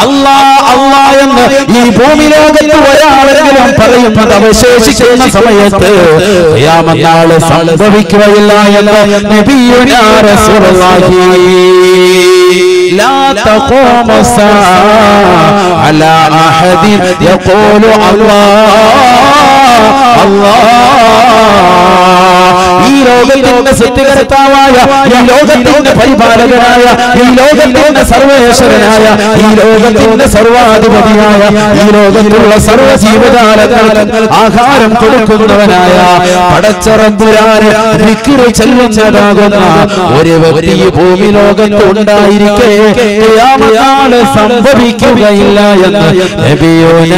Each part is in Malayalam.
അല്ലാ അല്ലാ എന്ന് ഈ ഭൂമി ലോകത്ത് ഒരാളെങ്കിലും പറയുന്നത് അവശേഷിക്കുന്ന സമയത്ത് ഖിയാമത്ത് നാൾ സംഭവിക്കുകയില്ല എന്ന് നബിയുനാ റസൂലുള്ളാഹി لا تقوم الساعة على أحد يقول الله الله ഈ ലോകത്തിന്റെ സത്യകർത്താവായ ഈ ലോകത്തിന്റെ പരിപാലകനായ ഈ ലോകത്തിന്റെ സർവേശ്വരനായ ഈ ലോകത്തിന്റെ സർവാധിപതിയായ ഈ ലോകത്തുള്ള സർവ്വ ജീവജാലങ്ങൾക്ക് ആഹാരം കൊടുക്കുന്നവനായ പടച്ചറമ്പുരാന് വിക്കിറി ചെല്ലുന്നതാകുന്ന ഒരു വ്യക്തി ഈ ഭൂമി ലോകത്ത് ഉണ്ടായിരിക്കെ ഖിയാമത്ത് സംഭവിക്കുകയില്ല എന്ന് നബിയുനാ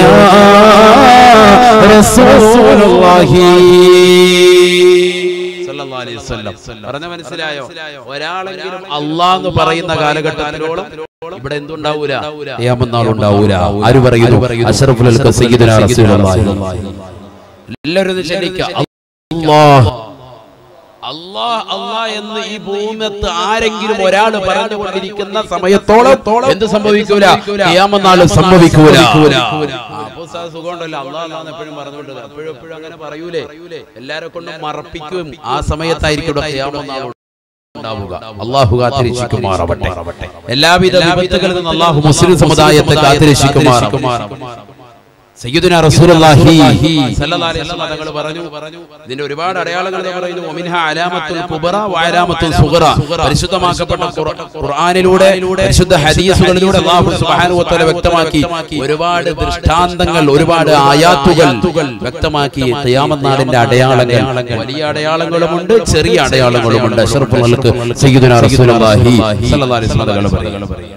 റസൂലുള്ളാഹി സല്ലല്ലാഹു അലൈഹി വസല്ലം. പറഞ്ഞ മനസ്സിലായോ ഒരാളെങ്കിലും അള്ളാന്ന് പറയുന്ന കാലഘട്ടത്തിലോളം ഇവിടെ എന്തുണ്ടാവൂല ഖിയാമത്ത് ആര് പറയുന്നു അഷ്റഫുൽ ഖൽഖ് സയ്യിദുനാ റസൂലുള്ളാഹി എല്ലാവരും ഒന്ന് ക്ഷണിക്കുക അല്ലാഹ് അള്ളാഹ് അള്ളാഹ് എന്ന് ഈ ഭൂമത്ത് ആരെങ്കിലും ഒരാൾ പറഞ്ഞുകൊണ്ടിരിക്കുന്ന സമയത്തോളം എന്ത് സംഭവിക്കൂല ഖിയാമത്ത് നാൾ സംഭവിക്കൂല അപ്പൊ സാർ സുഖമുണ്ടല്ലോ അള്ളാഹ് അള്ളാഹ് എപ്പോഴും പറഞ്ഞുകൊണ്ട് എപ്പോഴും എപ്പോഴും അങ്ങനെ പറയൂലേ എല്ലാരെ കൊണ്ടും മറപ്പിക്കും ആ സമയത്തായിരിക്കും ഇവിടെ ഖിയാമത്ത് നാൾ ഉണ്ടാവുക അള്ളാഹു കാത്തിരക്ഷിക്കുമാറാവട്ടെ എല്ലാവിധ വിപത്തുകളിൽ നിന്ന് അള്ളാഹു മുസ്ലിം സമുദായത്തെ കാത്തിരക്ഷിക്കുമാറാവട്ടെ സയ്യിദുനാ റസൂലുള്ളാഹി സല്ലല്ലാഹു അലൈഹി വസല്ലം തങ്ങൾ പറഞ്ഞു ഇതിന്റെ ഒരുപാട് അടയാളങ്ങൾ ഇതാ പറയുന്നു വമിൻഹ അലാമത്തുൽ കുബറ വഅലാമത്തുൽ സുഗറ പരിശുദ്ധമാക്കപ്പെട്ട ഖുർ- ഖുർആനിലൂടെ പരിശുദ്ധ ഹദീസുകളിലൂടെ അല്ലാഹു സുബ്ഹാനഹു വതആല വ്യക്തമാക്കി ഒരുപാട് ദൃഷ്ടാന്തങ്ങൾ ഒരുപാട് ആയാത്തുകൾ വ്യക്തമാക്കി ഖിയാമത്ത് നാളിന്റെ അടയാളങ്ങൾ വലിയ അടയാളങ്ങളുമുണ്ട് ചെറിയ അടയാളങ്ങളുമുണ്ട് അഷ്റഫുൽ ഖൽഖ് സയ്യിദുനാ റസൂലുള്ളാഹി സല്ലല്ലാഹു അലൈഹി വസല്ലം തങ്ങൾ പറയുന്നു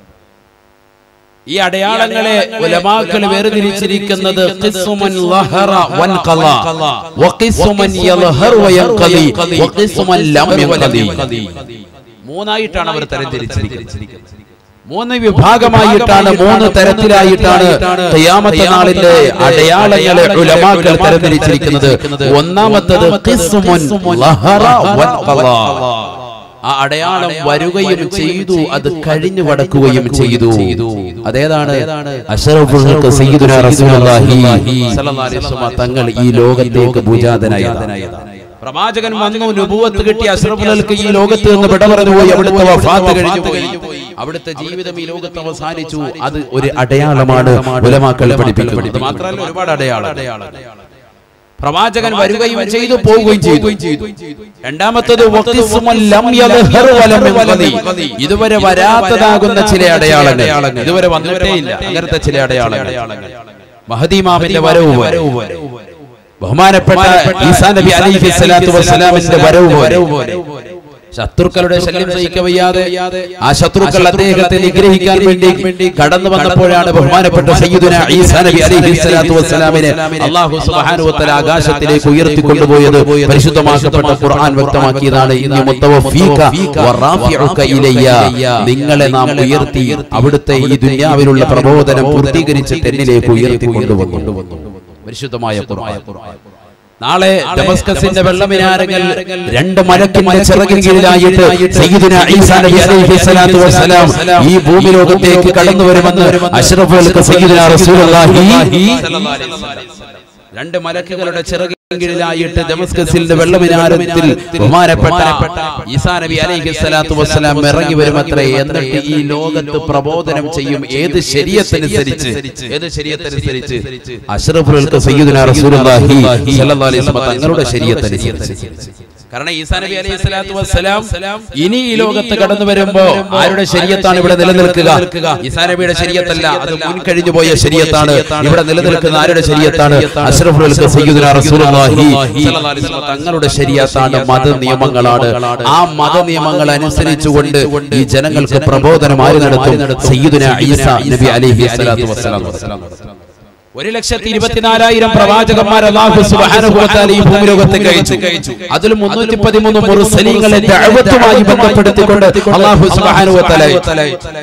ഈ അടയാളങ്ങളെ ഉലമാക്കൾ വേർതിരിച്ചിരിക്കുന്നത് ഖിസ്മുൻ ലഹറ വൻഖല വഖിസ്മുൻ യൽഹർ വയൻഖലി വഖിസ്മുൻ ലം യൻഖലി മൂന്നായിട്ടാണ് അവർ തരംതിരിച്ചിരിക്കുന്നത് മൂന്ന് വിഭാഗമായിട്ടാണ് മൂന്ന് തരത്തിലായിട്ടാണ് ഖിയാമത്ത് നാളിന്റെ അടയാളങ്ങളെ ഉലമാക്കൾ തരംതിരിച്ചിരിക്കുന്നത് ഒന്നാമത്തത് ഖിസ്മുൻ ലഹറ വൻഖല ആ അടയാളം വരികയും ചെയ്തു അത് കഴിഞ്ഞു കടക്കുകയും ചെയ്തു അതേതാണ് അഷ്റഫുൽ ഖൽഖ് സയ്യിദുനാ റസൂലുള്ളാഹി സല്ലല്ലാഹു അലൈഹി വസല്ലം തങ്ങൾ ഈ ലോകത്തേക്ക് ഭൂജാതനായതാണ് പ്രവാചകൻ വന്നു നുബുവത്ത് കിട്ടി അഷ്റഫുലർക്ക് ഈ ലോകത്ത് നിന്ന് വിട പറഞ്ഞു പോയി അവിടുത്തെ വഫാത്ത് കഴിഞ്ഞു പോയി അവിടുത്തെ ജീവിതം ഈ ലോകത്ത് അവസാനിച്ചു അത് ഒരു അടയാളമാണ് ഉലമാക്കൾ പഠിപ്പിക്കുന്നത് ഇത് മാത്രമല്ല ഒരുപാട് അടയാളം പ്രവാചകൻ വരികയും ചെയ്തു പോവുകയും ചെയ്തു രണ്ടാമത്തത് വഖിസ്മുൻ ലം യദ്ഹർ വലം യൻഖലി. ഇതുവരെ വരാത്തതാകുന്ന ചില അടയാളങ്ങൾ ഇതുവരെ വന്നിട്ടേ ഇല്ല അങ്ങനത്തെ ചില അടയാളങ്ങൾ മഹദീമാമിന്റെ വരവ് പോലെ. ബഹുമാനപ്പെട്ട ഈസാ നബി അലൈഹി സ്വലാത്തു വസ്സലാമിന്റെ വരവ് പോലെ ശത്രുക്കളുടെ ശല്യം സഹിക്ക വയ്യാതെ ആ ശത്രുക്കൾ അദ്ദേഹത്തെ നിഗ്രഹിക്കാൻ വേണ്ടി കടന്നു വന്നപ്പോഴാണ് ബഹുമാനപ്പെട്ട സയ്യിദുന ഈസാ നബി അലൈഹി സ്വലാത്തു വസ്സലാമിനെ അല്ലാഹു സുബ്ഹാനഹു വതആല ആകാശത്തിലേക്ക് ഉയർത്തിക്കൊണ്ടുപോയത് പരിശുദ്ധമാക്കപ്പെട്ട ഖുർആൻ വ്യക്തമാക്കിയതാണ് ഇന്നി മുത്തവഫീക വറാഫിഉക ഇലയ്യ നിങ്ങളെ നാം ഉയർത്തി അവിടുത്തെ ഈ ദുനിയാവിലുള്ള പ്രബോധനം പൂർത്തീകരിച്ചിട്ട് എന്നിലേക്ക് ഉയർത്തിക്കൊണ്ടുവന്നു പരിശുദ്ധമായ ഖുർആൻ നാളെ ഡമസ്കസിന്റെ വെള്ളമിനാരങ്ങൾ രണ്ട് മഴക്കിന്റെ ചിറകിൻ കീഴിലായിട്ട് സയ്യിദുന ഈസാ നബി അലൈഹി സ്വലാത്തു വസ്സലാം ഈ ഭൂമി ലോകത്തേക്ക് കടന്നു വരുമെന്ന് അഷ്റഫുൽ സയ്യിദുന റസൂലുള്ളാഹി രണ്ട് മലക്കുകളുടെ ചിറകിൻ കീഴിലായിട്ട് ഡമസ്കസിന്റെ വെള്ളമിനാരത്തിൽ ബഹുമാനപ്പെട്ട ഈസാ നബി അലൈഹി സ്വലാത്തു വസ്സലാം ഇറങ്ങി വരുമത്രേ എന്നിട്ട് ഈ ലോകത്ത് പ്രബോധനം ചെയ്യും ഏത് ശരീരത്തനുസരിച്ച് ഏത് ശരീരത്തനുസരിച്ച് അഷ്റഫുൽ സയ്യിദുന റസൂലുള്ളാഹി സ്വല്ലല്ലാഹു അലൈഹി വസല്ലം തങ്ങളുടെ ശരീരത്തനുസരിച്ച് കാരണം ഈസാ നബി അലൈഹി സ്വലാത്തു വസ്സലാം ഇനി ഈ ലോകത്ത് കടന്നു വരുമ്പോ ആരുടെ ശരീരത്താണ് ഇവിടെ നിലനിൽക്കുക ഈസാ നബിയുടെ ശരീരത്തല്ല അത് മുൻ കഴിഞ്ഞു പോയ ശരീരത്താണ് ഇവിടെ നിലനിൽക്കുന്ന ആരുടെ ശരീരത്താണ് അഷ്റഫുൽ സയ്യിദുന റസൂലുള്ളാഹി സ്വല്ലല്ലാഹു അലൈഹി വസല്ലം തങ്ങളുടെ ശരീരത്താണ് മത നിയമങ്ങളാണ് ആ മത നിയമങ്ങൾ അനുസരിച്ചുകൊണ്ട് ഈ ജനങ്ങൾക്ക് പ്രബോധനം ആര് നടത്തും സയ്യിദുന ഈസാ നബി അലൈഹി സ്വലാത്തു വസ്സലാം ഒരു ലക്ഷത്തി ഇരുപത്തിനാലായിരം പ്രവാചകന്മാർ അല്ലാഹു സുബ്ഹാനഹു വ തആല ഈ ഭൂമിലോകത്തേക്ക് അയച്ചു അതിൽ മുന്നൂറ്റി പതിമൂന്ന് മുർസലീങ്ങളെ ദഅവത്തുമായി ബന്ധപ്പെടുത്തിക്കൊണ്ട് അല്ലാഹു സുബ്ഹാനഹു വ തആല അയച്ചു.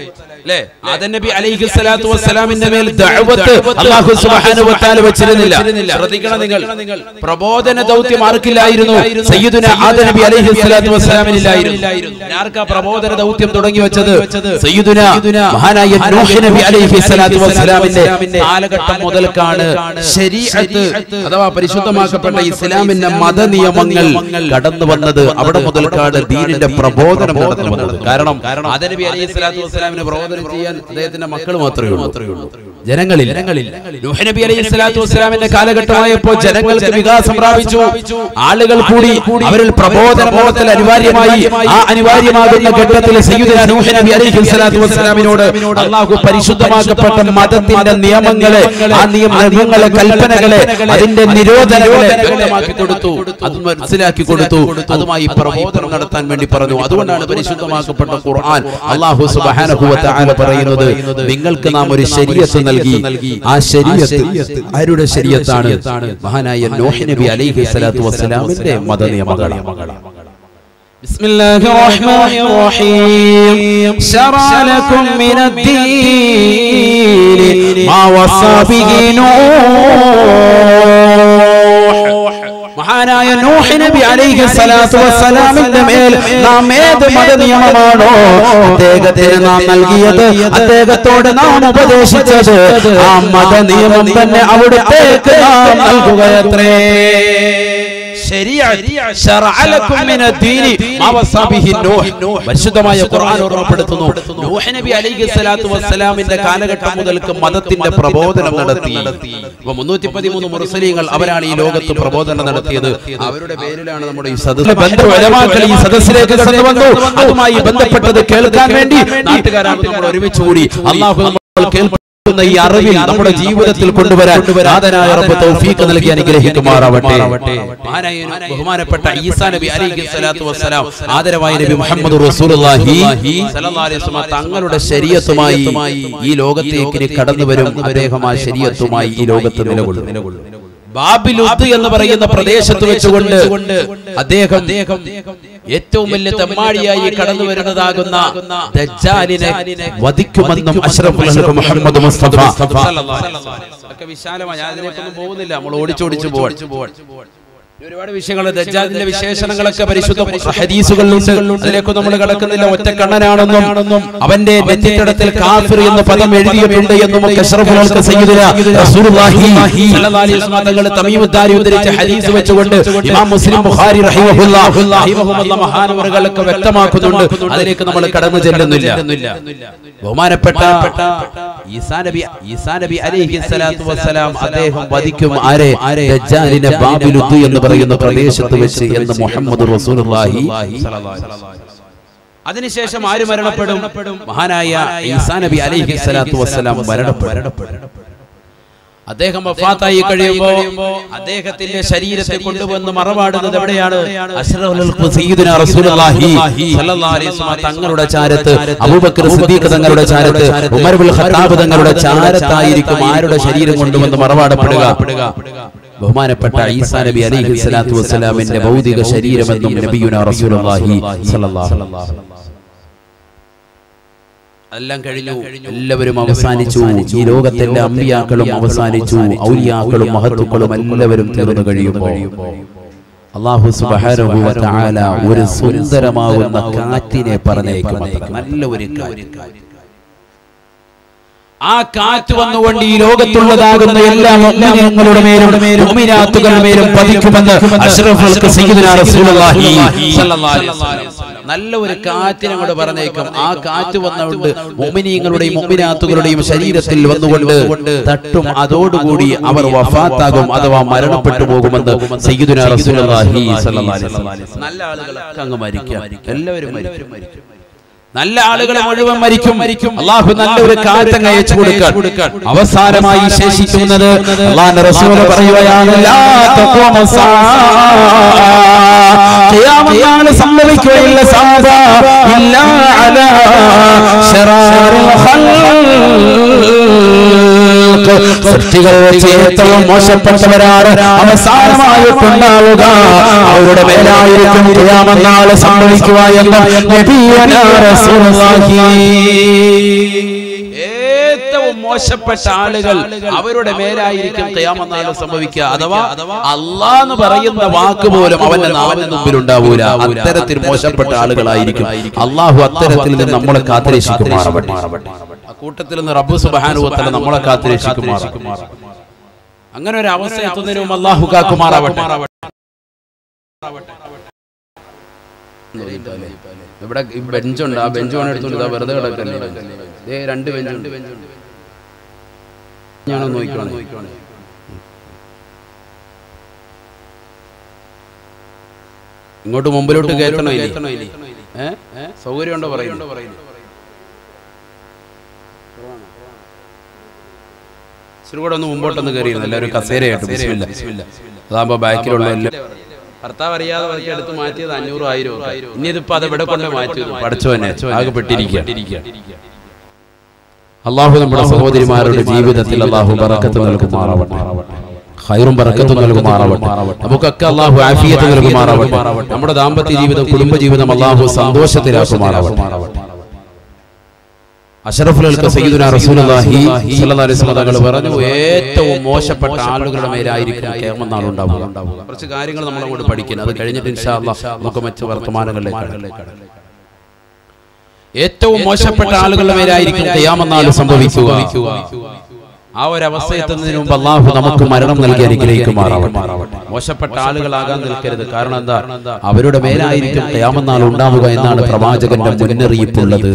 അല്ലേ ആദം നബി അലൈഹി സ്വലാത്തു വസ്സലാമിന്റെ മേൽ ദഅവത്ത് അല്ലാഹു സുബ്ഹാനഹു വതആല വെച്ചിരുന്നില്ല ശ്രദ്ധിക്കണം നിങ്ങൾ പ്രബോധന ദൗത്യം ആർക്കില്ലായിരുന്നു സയ്യിദുന ആദം നബി അലൈഹി സ്വലാത്തു വസ്സലാമിനില്ലായിരുന്നു ആർക്കാ പ്രബോധന ദൗത്യം തുടങ്ങി വെച്ചത് സയ്യിദുന മഹാനായ നൂഹ് നബി അലൈഹി സ്വലാത്തു വസ്സലാമിന്റെ കാലഘട്ടം മുതൽക്കാണ് ശരീഅത്ത് അഥവാ പരിശുദ്ധമാക്കപ്പെട്ട ഇസ്ലാമിന്റെ മത നിയമങ്ങൾ കടന്നു വന്നത് അവിടെ മുതൽക്കാണ് ദീനിന്റെ പ്രബോധനം കടന്നു വന്നത് കാരണം ആദം നബി അലൈഹി സ്വലാത്തു വസ്സലാമിന് പ്രബോധനം ചെയ്യാൻ അദ്ദേഹത്തിന്റെ മക്കൾ മാത്രമേ ഉള്ളൂ ജനങ്ങളിൽ നൂഹ് നബി അലൈഹി സ്വലാത്തു വസ്സലാമിന്റെ കാലഘട്ടമായപ്പോൾ ജനങ്ങൾക്ക് വികാസം പ്രാപിച്ചു ആളുകൾ കൂടി അവരിൽ പ്രബോധന ബോധത്തിൽ അനിവാര്യമായി ആ അനിവാര്യമാകുന്ന ഘട്ടത്തിൽ സയ്യിദുന നൂഹ് നബി അലൈഹി സ്വലാത്തു വസ്സലാമിനോട് അള്ളാഹു പരിശുദ്ധമാക്കപ്പെട്ട മതത്തിന്റെ നിയമങ്ങളെ ആ നിയമങ്ങളെ കൽപ്പനകളെ അതിന്റെ നിരോധനങ്ങളെ വ്യക്തമാക്കി കൊടുത്തു അത് മനസ്സിലാക്കി കൊടുത്തു അതുമായി പ്രബോധനം നടത്താൻ വേണ്ടി പറഞ്ഞു അതുകൊണ്ടാണ് പരിശുദ്ധമാക്കപ്പെട്ട ഖുർആൻ അള്ളാഹു സുബ്ഹാനഹു വ തആല പറയുന്നത് നിങ്ങൾക്ക് നാം ഒരു ശരീഅത്ത് നൽകി ആ ശരീഅത്ത് ആരുടെ ശരീഅത്താണ് മഹാനായ നൂഹ് നബി അലൈഹി സ്വലാത്തു വസ്സലാമിന്റെ മത നിയമങ്ങളാണ് بسم الله الرحمن الرحيم شرع لكم من الدين ما وصى به نوح മഹാനായ നൂഹ് നബി അലൈഹി സ്വലാത്തു വസ്സലാമിന്റെ മേൽ നാം ഏത് മത നിയമമാണോ അദ്ദേഹത്തിന് നാം നൽകിയത് അദ്ദേഹത്തോട് നാം ഉപദേശിച്ചത് ആ മത നിയമം തന്നെ അവിടുത്തേക്ക് നാം നൽകുകയത്രേ പരിശുദ്ധമായ ഖുർആൻ ഓർമ്മപ്പെടുത്തുന്നു നൂഹ് നബി അലൈഹി സ്വലാത്തു വസ്സലാമിന്റെ കാലഘട്ടം മുതൽക്ക് മതത്തിന്റെ പ്രബോധനം നടത്തി അപ്പൊ മുന്നൂറ്റി പതിമൂന്ന് മുസ്ലിങ്ങൾ അവരാണ് ഈ ലോകത്ത് പ്രബോധനം നടത്തിയത് അവരുടെ പേരിലാണ് നമ്മുടെ ഈ സദസ്സ് ബന്ധു ഉലമാക്കൾ ഈ സദസ്സിലേക്ക് കടന്നു വന്നു അതുമായി ബന്ധപ്പെട്ടത് കേൾക്കാൻ വേണ്ടി നാട്ടുകാരാണ് നമ്മൾ ഒരുമിച്ച് കൂടി അള്ളാഹു നമ്മൾ കേൾക്കുന്ന ഈ അറിവിൽ നമ്മുടെ ജീവിതത്തിൽ കൊണ്ടുവരാൻ നാഥനായ റബ്ബ് തൗഫീഖ് നൽകി അനുഗ്രഹിക്കുമാറാവട്ടെ മഹാനായ ബഹുമാനപ്പെട്ട ഈസാ നബി അലൈഹി സ്വലാത്തു വസ്സലാം ആദരവായ നബി മുഹമ്മദ് റസൂലുള്ളാഹി സ്വല്ലല്ലാഹു അലൈഹി വസല്ലം തങ്ങളുടെ ശരീഅത്തുമായി ഈ ലോകത്തേക്ക് കടന്നു വരും അദ്ദേഹം ആ ശരീഅത്തുമായി ഈ ലോകത്ത് നിലകൊള്ളും ബാബിലുദ് എന്ന് പറയുന്ന പ്രദേശത്ത് വെച്ചുകൊണ്ട് അദ്ദേഹം ഏറ്റവും വലിയ തെമ്മാടിയായി കടന്നു വരുന്നതാകുന്ന ദജ്ജാലിനെ വധിക്കുമെന്നും അഷ്റഫുൽ ഖൽഖ് മുഹമ്മദ് മുസ്തഫ ഒക്കെ വിശാലമായി അതിലേക്കൊന്നും പോകുന്നില്ല നമ്മൾ ഓടിച്ചോടിച്ചു പോവാൻ ഒരുപാട് വിഷയങ്ങൾ ദജ്ജാലിന്റെ വിശേഷണങ്ങളൊക്കെ പരിശുദ്ധ ഹദീസുകളിലുണ്ട് അതിലേക്ക് നമ്മൾ കടക്കുന്നില്ല ഒറ്റ കണ്ണനാണെന്നും അവന്റെ നെറ്റിത്തടത്തിൽ കാഫിർ എന്ന പദം എഴുതിയിട്ടുണ്ട് എന്നും ഒക്കെ അഷ്റഫുൽ ഖൽഖ് സയ്യിദുന റസൂലുള്ളാഹി സ്വല്ലല്ലാഹു അലൈഹി വസല്ലം തങ്ങൾ തമീമുദ്ദാരി ഉദ്ധരിച്ച ഹദീസ് വെച്ചുകൊണ്ട് ഇമാം മുസ്ലിം ബുഖാരി റഹിമഹുല്ലാഹ് റഹിമഹുല്ലാഹ് മഹാനവറുകളൊക്കെ വ്യക്തമാക്കുന്നുണ്ട് അതിലേക്ക് നമ്മൾ കടന്നു ചെല്ലുന്നില്ല ബഹുമാനപ്പെട്ട ഈസാ നബി ഈസാ നബി അലൈഹി സ്വലാത്തു വസ്സലാം അദ്ദേഹം വധിക്കും ആരെ ദജ്ജാലിനെ ബാബിലുദ്ദ് എന്ന് പറയുന്ന പ്രദേശത്ത് വെച്ച് എന്ന് മുഹമ്മദ് റസൂലുള്ളാഹി അതിനുശേഷം ആര് മരണപ്പെടും മഹാനായ ഈസാ നബി അലൈഹി സ്വലാത്തു വസ്സലാം മരണപ്പെടും അദ്ദേഹം വഫാത്തായി കഴിയുമ്പോ അദ്ദേഹത്തിന്റെ ശരീരത്തെ കൊണ്ടുവന്ന് മറവാടുന്നത് എവിടെയാണ് അഷ്റഫുൽ ഖൽഖ് സയ്യിദുനാ റസൂലുള്ളാഹി സ്വല്ലല്ലാഹു അലൈഹി വസല്ലം തങ്ങളുടെ ചാരത്ത് അബൂബക്കർ സിദ്ദീഖ് തങ്ങളുടെ ചാരത്ത് ഉമർ ബിൻ ഖത്താബ് തങ്ങളുടെ ചാരത്തായിരിക്കും ആരുടെ ശരീരം കൊണ്ടുവന്ന് മറവാടപ്പെടുക ബഹുമാനപ്പെട്ട ഈസാ നബി അലൈഹി സ്വലാത്തു വസ്സലാമിന്റെ ഭൗതിക ശരീരമെന്നും നബിയുനാ റസൂലുള്ളാഹി സ്വല്ലല്ലാഹു അലൈഹി വസല്ലം എല്ലാം കഴിഞ്ഞു എല്ലാവരും അവസാനിച്ചു ഈ ലോകത്തിന്റെ അമ്പിയാക്കളും അവസാനിച്ചു ഔലിയാക്കളും മഹത്തുക്കളും എല്ലാവരും തീർന്നു കഴിയുമ്പോൾ അള്ളാഹു സുബ്ഹാനഹു വ തആല ഒരു സുന്ദരമാവുന്ന കാറ്റിനെ പറഞ്ഞേക്കും നല്ല ഒരു കാറ്റ് ആ കാറ്റ് വന്നുകൊണ്ട് ഈ ലോകത്തുള്ളതാകുന്ന എല്ലാ മുഅ്മിനീങ്ങളുടെ മേലും മുഅ്മിനാത്തുകളുടെ മേലും പതിക്കുമെന്ന് അഷ്റഫുൽ ഖൽഖ് സയ്യിദുനാ റസൂലുള്ളാഹി സ്വല്ലല്ലാഹു അലൈഹി വസല്ലം നല്ല ഒരു കാറ്റിനെ അങ്ങോട്ട് പറഞ്ഞേക്കും ആ കാറ്റ് വന്നുകൊണ്ട് മുഅ്മിനീങ്ങളുടെയും മുഅ്മിനാത്തുകളുടെയും ശരീരത്തിൽ വന്നുകൊണ്ട് തട്ടും അതോടുകൂടി അവർ വഫാത്താകും അഥവാ മരണപ്പെട്ടു പോകുമെന്ന് സയ്യിദുനാ റസൂലുള്ളാഹി സ്വല്ലല്ലാഹു അലൈഹി വസല്ലം നല്ല ആളുകളൊക്കെ അങ്ങ് മരിക്കാം എല്ലാവരും മരിക്കും നല്ല ആളുകളെ മുഴുവൻ മരിക്കും മരിക്കും അള്ളാഹു നല്ല ഒരു കാറ്റങ്ങ് അയച്ചു കൊടുക്കാൻ അവസാനമായി ശേഷിക്കുന്നത് അള്ളാന്റെ റസൂൽ പറയുകയാണ് ലാ തഖൂമു ഖിയാമത്ത് സംഭവിക്കുകയില്ല സാദ ഇല്ലാ അലാ ശറാറിൽ ഖൽഖ് സൃഷ്ടികൾ വെച്ച് ഏറ്റവും മോശപ്പെട്ടവരാണ് അവസാനമായിട്ടുണ്ടാവുക അവരുടെ മേലായിരിക്കും ഖിയാമത്ത് സംഭവിക്കുക എന്ന് നബിയനാ റസൂലുള്ളാഹി ഏറ്റവും മോശപ്പെട്ട ആളുകൾ അവരുടെ മേലായിരിക്കും ഖിയാമത്ത് സംഭവിക്കുക അഥവാ അള്ളാഹ് എന്ന് പറയുന്ന വാക്ക് പോലും അവന്റെ നാവിന് മുമ്പിൽ ഉണ്ടാവൂല അത്തരത്തിൽ മോശപ്പെട്ട ആളുകളായിരിക്കും അള്ളാഹു അത്തരത്തിൽ നിന്ന് നമ്മളെ കാത്തിരക്ഷിക്കുമാറാവട്ടെ ആ കൂട്ടത്തിൽ നിന്ന് റബ്ബു സുബ്ഹാനഹു നമ്മളെ കാത്തിരക്ഷിക്കുമാറാവട്ടെ അങ്ങനെ ഒരു അവസ്ഥ എത്തുന്നതിന് മുമ്പ് അള്ളാഹു കാക്കുമാറാവട്ടെ ഇവിടെ ഈ ബെഞ്ചുണ്ട് ആ ബെഞ്ച് വേണം എടുത്തോണ്ട് ഇതാ വെറുതെ കിടക്കല്ലേ ദേ രണ്ട് ബെഞ്ചുണ്ട് ഞാനോ നോക്കിക്കോണേ ഇങ്ങോട്ട് മുമ്പിലോട്ട് കയറ്റണോ ഇനി? ഏ സൗകര്യം ഉണ്ടോ പറയുന്നു ഇച്ചിരി കൂടെ ഒന്ന് മുമ്പോട്ടൊന്ന് കയറിയിരുന്നു എല്ലാവരും കസേരയായിട്ട് ബിസ്മില്ല അതാകുമ്പോ ബാക്കിലുള്ള എല്ലാ ഭർത്താവ് അറിയാതെ വരയ്ക്ക് എടുത്ത് മാറ്റിയത് അഞ്ഞൂറ് ആയിരം ഇനി ഇതിപ്പോ അത് ഇവിടെ കൊണ്ട് മാറ്റി പഠിച്ചവനെ ആകെപ്പെട്ടിരിക്കുക അള്ളാഹു നമ്മുടെ സഹോദരിമാരുടെ ജീവിതത്തിൽ അള്ളാഹു ബറക്കത്ത് നൽകുമാറാവട്ടെ ഹൈറും ബറക്കത്തും നൽകുമാറാവട്ടെ നമുക്കൊക്കെ അള്ളാഹു ആഫിയത്ത് നൽകുമാറാവട്ടെ നമ്മുടെ ദാമ്പത്യ ജീവിതം കുടുംബ ജീവിതം അള്ളാഹു സന്തോഷത്തിലാക്കുമാറാവട്ടെ അഷറഫുൽക്ക് സയ്യിദുന റസൂലുള്ളാഹി സ്വല്ലല്ലാഹി അലൈഹി വസല്ലം തങ്ങൾ പറഞ്ഞു ഏറ്റവും മോശപ്പെട്ട ആളുകളുടെ മേലായിരിക്കും ഖിയാമത്ത് നാൾ ഉണ്ടാവുക കുറച്ച് കാര്യങ്ങൾ നമ്മൾ അങ്ങോട്ട് പഠിക്കണം അത് കഴിഞ്ഞിട്ട് ഇൻഷാ അല്ലാഹ് നമുക്ക് മറ്റു വർത്തമാനങ്ങളിലേക്ക് ഏറ്റവും മോശപ്പെട്ട ആളുകളുടെ മേലായിരിക്കും ഖിയാമത്ത് നാൾ സംഭവിക്കുക ആ ഒരു അവസ്ഥ എത്തുന്നതിന് മുമ്പ് അള്ളാഹു നമുക്ക് മരണം നൽകി അനുഗ്രഹിക്കുമാറാവട്ടെ മോശപ്പെട്ട ആളുകളാകാൻ നിൽക്കരുത് കാരണം എന്താ അവരുടെ മേലായിരിക്കും ഖിയാമത്ത് നാൾ ഉണ്ടാവുക എന്നാണ് പ്രവാചകന്റെ മുന്നറിയിപ്പുള്ളത്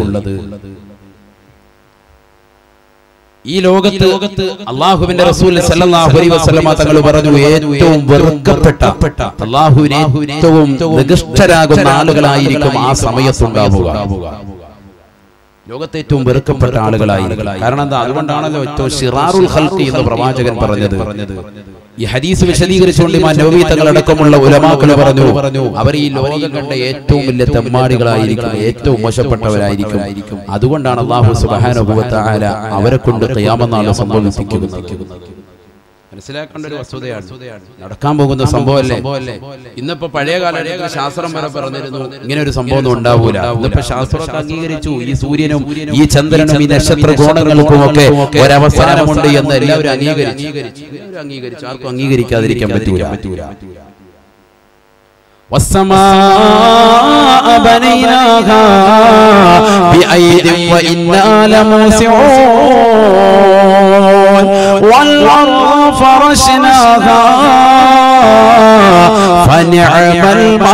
ഈ ലോകത്ത് അള്ളാഹുവിന്റെ റസൂൽ സല്ലല്ലാഹു അലൈഹി വസല്ലമ തങ്ങൾ പറഞ്ഞു ഏറ്റവും വെറുക്കപ്പെട്ട അള്ളാഹുവിനെ ഏറ്റവും നികൃഷ്ടരാകുന്ന ആളുകളായിരിക്കും ആ സമയത്തുണ്ടാവുക ലോകത്തെ ഏറ്റവും വെറുക്കപ്പെട്ട ആളുകളായിരിക്കും കാരണം എന്താ അതുകൊണ്ടാണല്ലോ ഏറ്റവും ഷിറാറുൽ ഖൽഖി എന്ന് പ്രവാചകൻ പറഞ്ഞത് ഈ ഹദീസ് വിശദീകരിച്ചുകൊണ്ട് ഇമാം നബവി തങ്ങളടക്കമുള്ള ഉലമാക്കൾ പറഞ്ഞു അവർ ഈ ലോകം കണ്ട ഏറ്റവും വലിയ തെമ്മാടികളായിരിക്കും ഏറ്റവും മോശപ്പെട്ടവരായിരിക്കും അതുകൊണ്ടാണ് അള്ളാഹു സുബ്ഹാനഹു വ തആല അവരെ കൊണ്ട് ഖിയാമത്ത് നാൾ സംഭവിപ്പിക്കുന്നത് മനസ്സിലാക്കേണ്ട ഒരു വസ്തുതയാണ് നടക്കാൻ പോകുന്ന സംഭവമല്ലേ ഇന്നിപ്പോ പഴയ കാലഘട്ടത്തിൽ ശാസ്ത്രം വരെ പറഞ്ഞിരുന്നു ഇങ്ങനെ ഒരു സംഭവം ഒന്നും ഉണ്ടാവൂല ഇന്നിപ്പോ ശാസ്ത്രമൊക്കെ അംഗീകരിച്ചു ഈ സൂര്യനും ഈ ചന്ദ്രനും ഈ നക്ഷത്ര ഗോണങ്ങൾക്കും ഒക്കെ ഒരവസാനമുണ്ട് എന്ന് എല്ലാവരും അംഗീകരിച്ചു എല്ലാവരും അംഗീകരിച്ചു ആർക്കും അംഗീകരിക്കാതിരിക്കാൻ പറ്റൂല والسماء بنيناها بأيد وإنا لموسعون والأرض فرشناها فنعم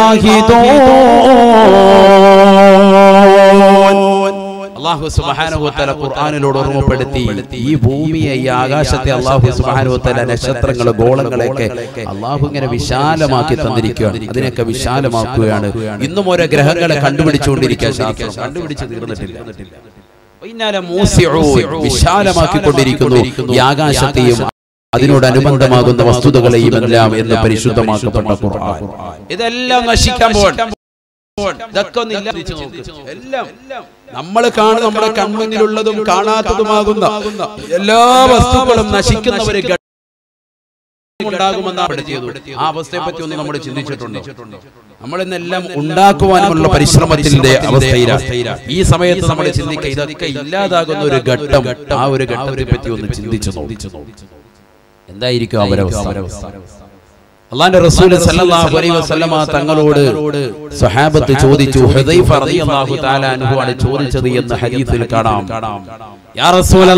الماهدون അള്ളാഹു സുബാനുഭവത്തല ഖുർആാനിലോട് ഓർമ്മപ്പെടുത്തി ഈ ഭൂമിയെ ഈ ആകാശത്തെ അള്ളാഹു സുബാനുഭവത്തല നക്ഷത്രങ്ങൾ ഗോളങ്ങളെയൊക്കെ അള്ളാഹു ഇങ്ങനെ വിശാലമാക്കി തന്നിരിക്കുകയാണ് അതിനെയൊക്കെ വിശാലമാക്കുകയാണ് ഇന്നും ഓരോ ഗ്രഹങ്ങളെ കണ്ടുപിടിച്ചുകൊണ്ടിരിക്കുക ശാസ്ത്രം കണ്ടുപിടിച്ച് തീർന്നിട്ടില്ല പിന്നാലെ മൂസിഊൻ വിശാലമാക്കിക്കൊണ്ടിരിക്കുന്നു ഈ ആകാശത്തെയും അതിനോടനുബന്ധമാകുന്ന വസ്തുതകളെയും എല്ലാം എന്ന് പരിശുദ്ധമാക്കപ്പെട്ട ഖുർആൻ ഇതെല്ലാം നശിക്കാൻ പോകണം ഇതൊക്കെ ഒന്ന് ഇല്ലാതിരിച്ച് നോക്ക്. എല്ലാം നമ്മൾ കാണുന്ന നമ്മുടെ കൺമുന്നിലുള്ളതും കാണാത്തതുമാകുന്ന എല്ലാ വസ്തുക്കളും നശിക്കുന്ന ഒരു ഘട്ടം ഉണ്ടാകുമെന്നാണ് പഠിച്ചത് ആ അവസ്ഥയെ പറ്റി ഒന്ന് നമ്മൾ ചിന്തിച്ചിട്ടുണ്ടോ നമ്മൾ ഇന്നെല്ലാം ഉണ്ടാക്കുവാനുമുള്ള പരിശ്രമത്തിന്റെ അവസ്ഥയിലാണ് ഈ സമയത്ത് നമ്മൾ ചിന്തിക്കുക ഇതൊക്കെ ഇല്ലാതാകുന്ന ഒരു ഘട്ടം ആ ഒരു ഘട്ടത്തെ പറ്റി ഒന്ന് ചിന്തിച്ചു നോക്കി എന്തായിരിക്കും അവരവസ്ഥ അള്ളാന്റെ റസൂൽ സല്ലല്ലാഹു അലൈഹി വസല്ലമ തങ്ങളോട് സ്വഹാബത്ത് ചോദിച്ചു ഹുദൈഫ റളിയല്ലാഹു തആല അൻഹു ആണ് ചോദിച്ചത് എന്ന് ഹദീസിൽ കാണാം യാ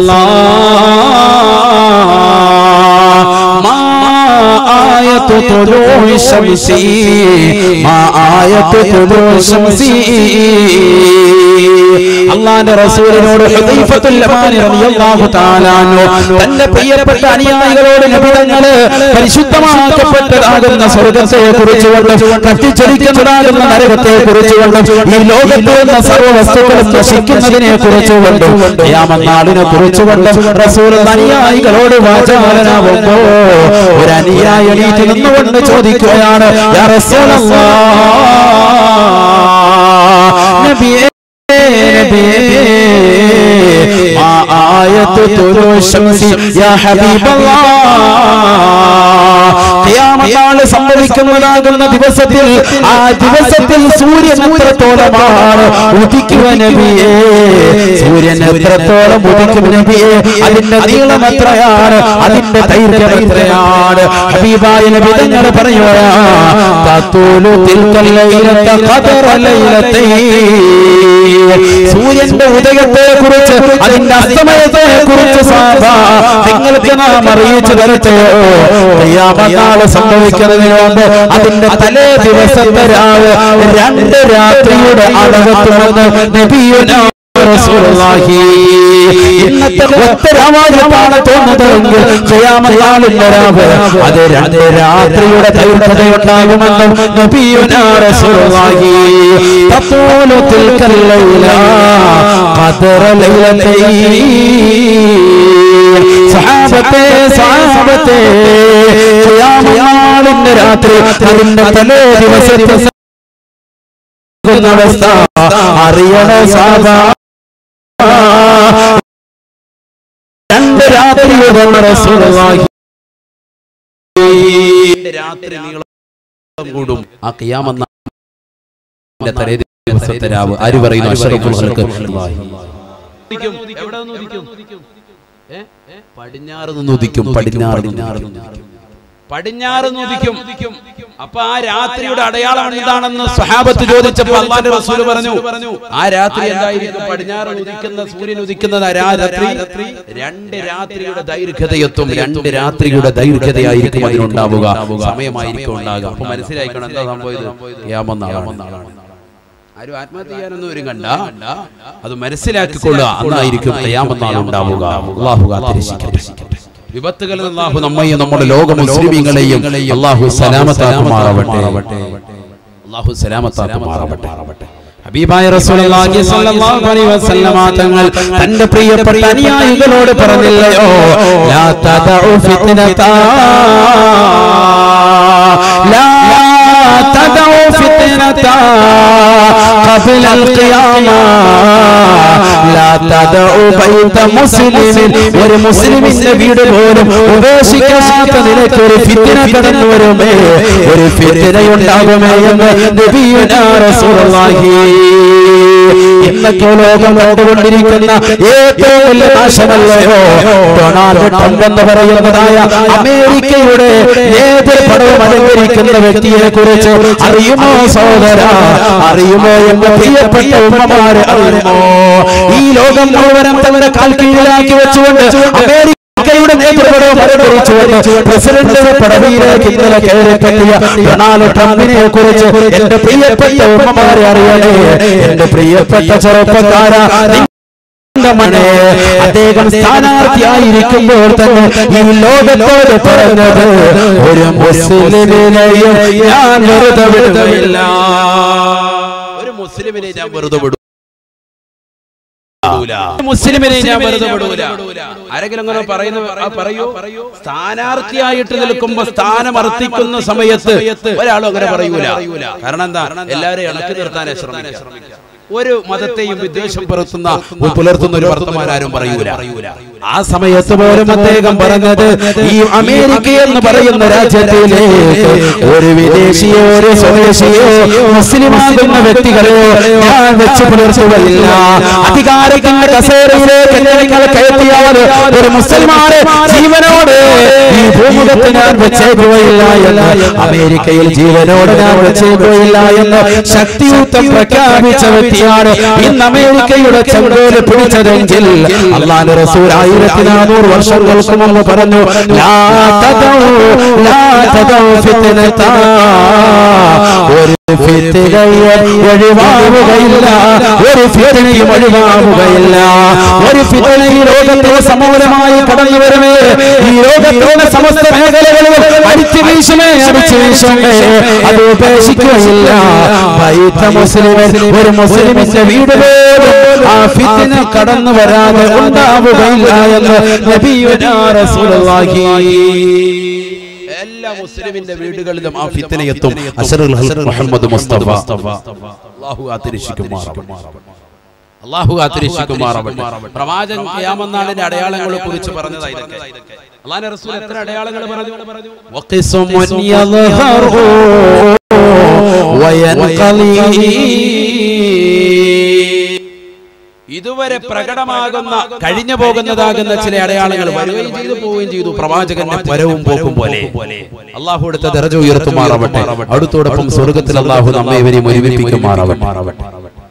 റസൂലല്ലാഹ് ما آية طلوع الشمس ما آية طلوع الشمس അള്ളാന്റെ റസൂലിനോട് ഹുദൈഫത്തുൽ യമാനി റളിയല്ലാഹു തആല അൻഹു തന്റെ പ്രിയപ്പെട്ട അനുയായികളോട് നബിതങ്ങള് പരിശുദ്ധമാക്കപ്പെട്ടതാകുന്ന സ്വർഗ്ഗത്തെ കുറിച്ചുകൊണ്ട് കത്തിച്ചൊലിക്കുന്നതാകുന്ന നരകത്തെ കുറിച്ചുകൊണ്ടും ഈ ലോകത്ത് വന്ന സർവ്വ വസ്തുക്കളും നശിക്കുന്നതിനെ കുറിച്ചുകൊണ്ടും ഖിയാമത്ത് കുറിച്ചുകൊണ്ടും റസൂൽ അനുയായികളോട് വാചാലനാവുമ്പോ ഒരു അനുയായി എണീറ്റ് നിന്നുകൊണ്ട് ചോദിക്കുകയാണ് യാ റസൂലല്ലാഹ് നബിയേ നബിയേ ما آية طلوع الشمس يا حبيب الله ഖിയാമത്താണ് സംഭവിക്കുന്നതാകുന്ന ദിവസത്തിൽ ആ ദിവസത്തിൽ സൂര്യൻ എത്രത്തോളമാണ് ഉദിക്കുക നബിയേ സൂര്യൻ എത്രത്തോളം ഉദിക്കും നബിയേ അതിന്റെ നീളം എത്രയാണ് അതിന്റെ ദൈർഘ്യം എത്രയാണ് ഹബീബായ നബി തങ്ങൾ പറയുകയാ തത്തൂലു തിൽക്കൽ ലൈലത്ത ഖദറ ലൈലത്തൈൻ സൂര്യന്റെ ഉദയത്തെ കുറിച്ച് അതിന്റെ അസ്തമയത്തെ കുറിച്ച് നിങ്ങൾക്ക് നാം അറിയിച്ചു തരട്ടെയോ ഖിയാമത്നാൾ സംഭവിക്കുന്നതിന് മുമ്പ് അതിന്റെ തലേ ദിവസത്തെ രാവ് രണ്ട് രാത്രിയുടെ അളവെത്തുമെന്ന് നബിയുനാ റസൂലുള്ളാഹി. ഇന്നത്തെ ഒറ്റ രാമായണമാണ് തോന്നുന്നതെങ്കിൽ ഖിയാമത്താളിന്റെ രാവ് അത് രണ്ട് രാത്രിയുടെ ദൈർഘ്യതയുണ്ടാകുമെന്നും നബിയുനാ റസൂലുള്ളാഹി. തത്തൂലു തിൽക്കൽ ലൈല ഖദറ ലൈലത്തൈൻ. സഹാബത്തെ സഹാബത്തെ ഖിയാമത്താളിന്റെ രാത്രി അതിന്റെ തലേ ദിവസത്തെ അവസ്ഥ അറിയണ സാധ രണ്ട് രാത്രിയുടെ റസൂലുള്ളാഹി രാത്രി നീളം കൂടും ആ കിയാമെന്ന തലേ ദിവസത്തെ രാവ് ആര് പറയുന്നു അഷ്റഫുൽ ഖൽഖ് ഉദിക്കും. എവിടെ നിന്ന് ഉദിക്കും? ഏ? പടിഞ്ഞാറ് നിന്ന് ഉദിക്കും പടിഞ്ഞാറ് നിന്ന് പടിഞ്ഞാറ് നിന്ന് ഉദിക്കും അപ്പൊ ആ രാത്രിയുടെ അടയാളം എന്താണെന്ന് സ്വഹാബത്ത് ചോദിച്ചപ്പോൾ അള്ളാന്റെ റസൂൽ പറഞ്ഞു ആ രാത്രി എന്തായിരിക്കും പടിഞ്ഞാറ് ഉദിക്കുന്ന സൂര്യൻ ഉദിക്കുന്നത് ആ രാത്രി രണ്ട് രാത്രിയുടെ ദൈർഘ്യതയെത്തും രണ്ട് രാത്രിയുടെ ദൈർഘ്യതയായിരിക്കും അതിനുണ്ടാവുക സമയമായിരിക്കും ഉണ്ടാകുക അപ്പൊ മനസ്സിലായിക്കണം എന്താ സംഭവിച്ചത് യാമെന്നാളാണ് ആരും ആത്മഹത്യ ചെയ്യാനൊന്നും ഒരു കണ്ട അത് മനസ്സിലാക്കിക്കൊള്ളുക അന്നായിരിക്കും തയ്യാമെന്നാൾ ഉണ്ടാവുക അള്ളാഹു കാത്തിരക്ഷിക്കട്ടെ വിപത്തുകളിൽ അള്ളാഹു നമ്മയും നമ്മുടെ ലോക മുസ്ലിമീങ്ങളെയും അള്ളാഹു സലാമത്താക്കുമാറാവട്ടെ അള്ളാഹു സലാമത്താക്കുമാറാവട്ടെ ഹബീബായ റസൂലുള്ളാഹി സ്വല്ലല്ലാഹു അലൈഹി വസല്ലമ തങ്ങൾ തന്റെ പ്രിയപ്പെട്ട അനുയായികളോട് പറഞ്ഞില്ലയോ ലാ തദഉ ഫിത്നത ലാ തദഉ ഫിത്നത قبل القيامة لا تدعو بيت مسلم ഒരു മുസ്ലിമിന്റെ വീട് പോലും ഉപേക്ഷിക്കാത്ത നിലയ്ക്ക് ഒരു ഫിത്തിന കടന്നു വരുമേ ഒരു ഫിത്തിനയുണ്ടാകുമേ എന്ന് നബിയുനാ റസൂലുള്ളാഹി ഇന്നൊക്കെ ലോകം കണ്ടുകൊണ്ടിരിക്കുന്ന ഏറ്റവും വലിയ നാശമല്ലയോ ഡൊണാൾഡ് ട്രംപ് എന്ന് പറയുന്നതായ അമേരിക്കയുടെ ഏത് പടവും അലങ്കരിക്കുന്ന വ്യക്തിയെ കുറിച്ച് അറിയുമോ സഹോദര അറിയുമോ എന്ന് പ്രിയപ്പെട്ട ഉമ്മമാര് അറിയുമോ ഈ ലോകം മുഴുവനും തങ്ങളുടെ കാൽ കീഴിലാക്കി വെച്ചുകൊണ്ട് അമേരിക്കയുടെ നേതൃത്വം അലങ്കരിച്ചുകൊണ്ട് പ്രസിഡന്റ് പദവിയിലേക്ക് ഇന്നലെ കയറിപ്പറ്റിയ ഡൊണാൾഡ് ട്രംപിനെ കുറിച്ച് എന്റെ പ്രിയപ്പെട്ട ഉമ്മമാരെ അറിയണേ എന്റെ പ്രിയപ്പെട്ട ചെറുപ്പക്കാരാ നിങ്ങളുടെ മണേ അദ്ദേഹം സ്ഥാനാർത്ഥിയായിരിക്കുമ്പോൾ തന്നെ ഈ ലോകത്തോട് പറഞ്ഞത് ഒരു മുസ്ലിമിനെയും ഞാൻ വെറുതെ വിടുകയില്ല ഒരു മുസ്ലിമിനെ ഞാൻ വെറുതെ വിടൂല മുസ്ലിമിനെ ഞാൻ വെറുതെ വിടൂല ആരെങ്കിലും അങ്ങനെ പറയുന്ന ആ പറയൂ സ്ഥാനാർത്ഥിയായിട്ട് നിൽക്കുമ്പോ സ്ഥാനമർത്തിക്കുന്ന സമയത്ത് ഒരാളും അങ്ങനെ പറയൂല കാരണം എന്താ എല്ലാരെയും ഇണക്കി നിർത്താനേ ശ്രമിക്കുക ഒരു മതത്തെയും വിദ്വേഷം പുലർത്തുന്ന പുലർത്തുന്ന ഒരു വർത്തമാനം ആരും പറയൂല ആ സമയത്ത് പോലും അദ്ദേഹം പറഞ്ഞത് ഈ അമേരിക്ക എന്ന് പറയുന്ന രാജ്യത്തിലേക്ക് ഒരു വിദേശിയോ ഒരു സ്വദേശിയോ മുസ്ലിമാകുന്ന വ്യക്തികളെ ഞാൻ വെച്ച് പുലർത്തുകയില്ല അധികാരത്തിന്റെ കസേരയിലേക്ക് എന്നെ നിങ്ങൾ കയറ്റിയാൽ ഒരു മുസ്ലിമാരെ ജീവനോട് ഈ ഭൂമുഖത്ത് ഞാൻ വെച്ചേക്കുകയില്ല എന്ന് അമേരിക്കയിൽ ജീവനോട് ഞാൻ വെച്ചേക്കുകയില്ല എന്ന് ശക്തിയുക്തം പ്രഖ്യാപിച്ച വ്യക്തിയാണ് ഇന്ന് അമേരിക്കയുടെ ചെങ്കോല് പിടിച്ചതെങ്കിൽ അള്ളാന്റെ റസൂൽ ആയിരത്തി നാനൂറ് വർഷങ്ങൾക്ക് മുമ്പ് പറഞ്ഞു ലാ തദൗ, ലാ തദൗ ഫിത്നതാ. ഒരു ഫിത്തിനയും ഒഴിവാവുകയില്ല ഒരു ഫിത്തിനയും ഒഴിവാവുകയില്ല ഒരു ഫിത്തിന ഈ ലോകത്തെ സമൂലമായി കടന്നു വരുമേ ഈ ലോകത്തിന്റെ സമസ്ത മേഖലകളിലും അടിച്ചു വീശുമേ അടിച്ചു വീശുമേ അത് ഉപേക്ഷിക്കുകയില്ല ബൈത്ത മുസ്ലിമൻ ഒരു മുസ്ലിമിന്റെ വീട് പോലും ആ ഫിത്തിന കടന്നു വരാതെ ഉണ്ടാവുകയില്ല എന്ന് നബിയുനാ റസൂലുള്ളാഹി എല്ലാ മുസ്ലിമിന്റെ വീടുകളിലും ആ ഫിത്തനയെത്തും അഷറുൽ ഹൽഖ് മുഹമ്മദ് മുസ്തഫ അല്ലാഹു ആതിരക്ഷിക്കുമാറാവട്ടെ അള്ളാഹു കാത്തിരക്ഷിക്കുമാറാവട്ടെ പ്രവാചകൻ ഖിയാമനാളിന്റെ അടയാളങ്ങളെ കുറിച്ച് പറഞ്ഞതായി അള്ളാഹുവിന്റെ റസൂൽ എത്ര അടയാളങ്ങൾ പറഞ്ഞു وقسم يظهر وينقلي ഇതുവരെ പ്രകടമാകുന്ന കഴിഞ്ഞു പോകുന്നതാകുന്ന ചില അടയാളങ്ങൾ വരികയും ചെയ്തു പോവുകയും ചെയ്തു പ്രവാചകന്റെ പരവും പോക്കും പോലെ അള്ളാഹു എടുത്ത ദർജ ഉയർത്തുമാറാവട്ടെ അടുത്തോടൊപ്പം സ്വർഗത്തിൽ അള്ളാഹു നമ്മെ ഇവരെയും ഒരുമിപ്പിക്കുമാറാവട്ടെ